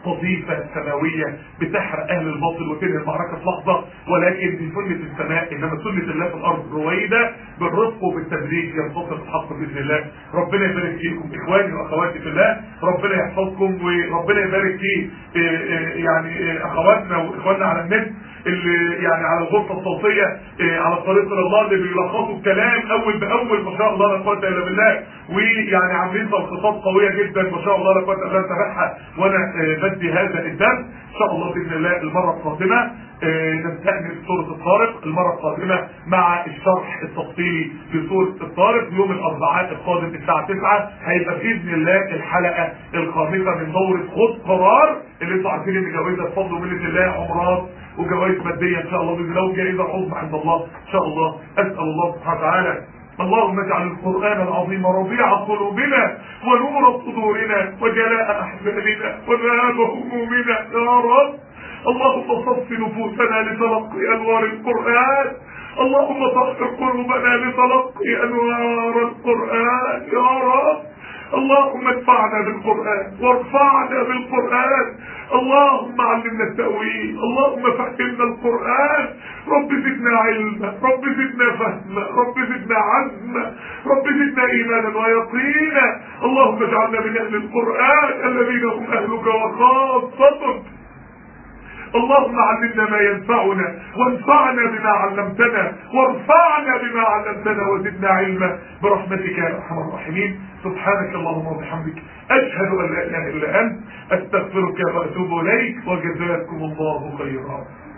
Speaker 1: قذيفة سماوية بتحرق أهل الباطل وتنهي المعركة في لحظة ولكن دي سنة السماء إنما سنة الله في الأرض رويدة بالرفق وبالتدريج ينتصر الحق بإذن الله ربنا يبارك فيكم إخواني وأخواتي في الله ربنا يحفظكم وربنا يبارك في يعني أخواتنا وإخواننا على النت اللي يعني على الغرفة الصوتية على طريق الله اللي بيلخصوا الكلام أول بأول ما شاء الله لا قوة إلا بالله ويعني عاملين تلخيصات قوية جدا ما شاء الله لا قوة إلا تابعها وأنا بدي هذا الدرس إن شاء الله بإذن الله المرة القادمة نستأنف سورة الطارق المرة القادمة مع الشرح التفصيلي في سورة الطارق يوم الأربعاء القادم الساعة 9 هيبقى بإذن الله الحلقة الخامسة من دورة خد قرار اللي انتوا عارفين ان جوائزها بفضل ومنة الله عمرات وجوائز مادية ان شاء الله بإذن الله وجائزة عظمى عند الله ان شاء الله أسأل الله سبحانه وتعالى اللهم اجعل القرآن العظيم ربيع قلوبنا ونور صدورنا وجلاء أحزاننا وذهاب همومنا يا رب اللهم صف نفوسنا لتلقي أنوار القرآن اللهم طهر قلوبنا لتلقي أنوار القرآن يا رب اللهم ادفعنا بالقرآن وارفعنا بالقرآن اللهم علمنا التأويل اللهم فهمنا القرآن رب زدنا علما رب زدنا فهما رب زدنا عزما رب زدنا إيمانا ويقينا اللهم اجعلنا من أهل القرآن الذين هم أهلك وخاصتك اللهم علمنا ما ينفعنا وانفعنا بما علمتنا وارفعنا بما علمتنا وزدنا علما برحمتك يا ارحم الراحمين سبحانك اللهم وبحمدك اشهد ان لا اله الا انت استغفرك واتوب اليك وجزاكم الله خيرا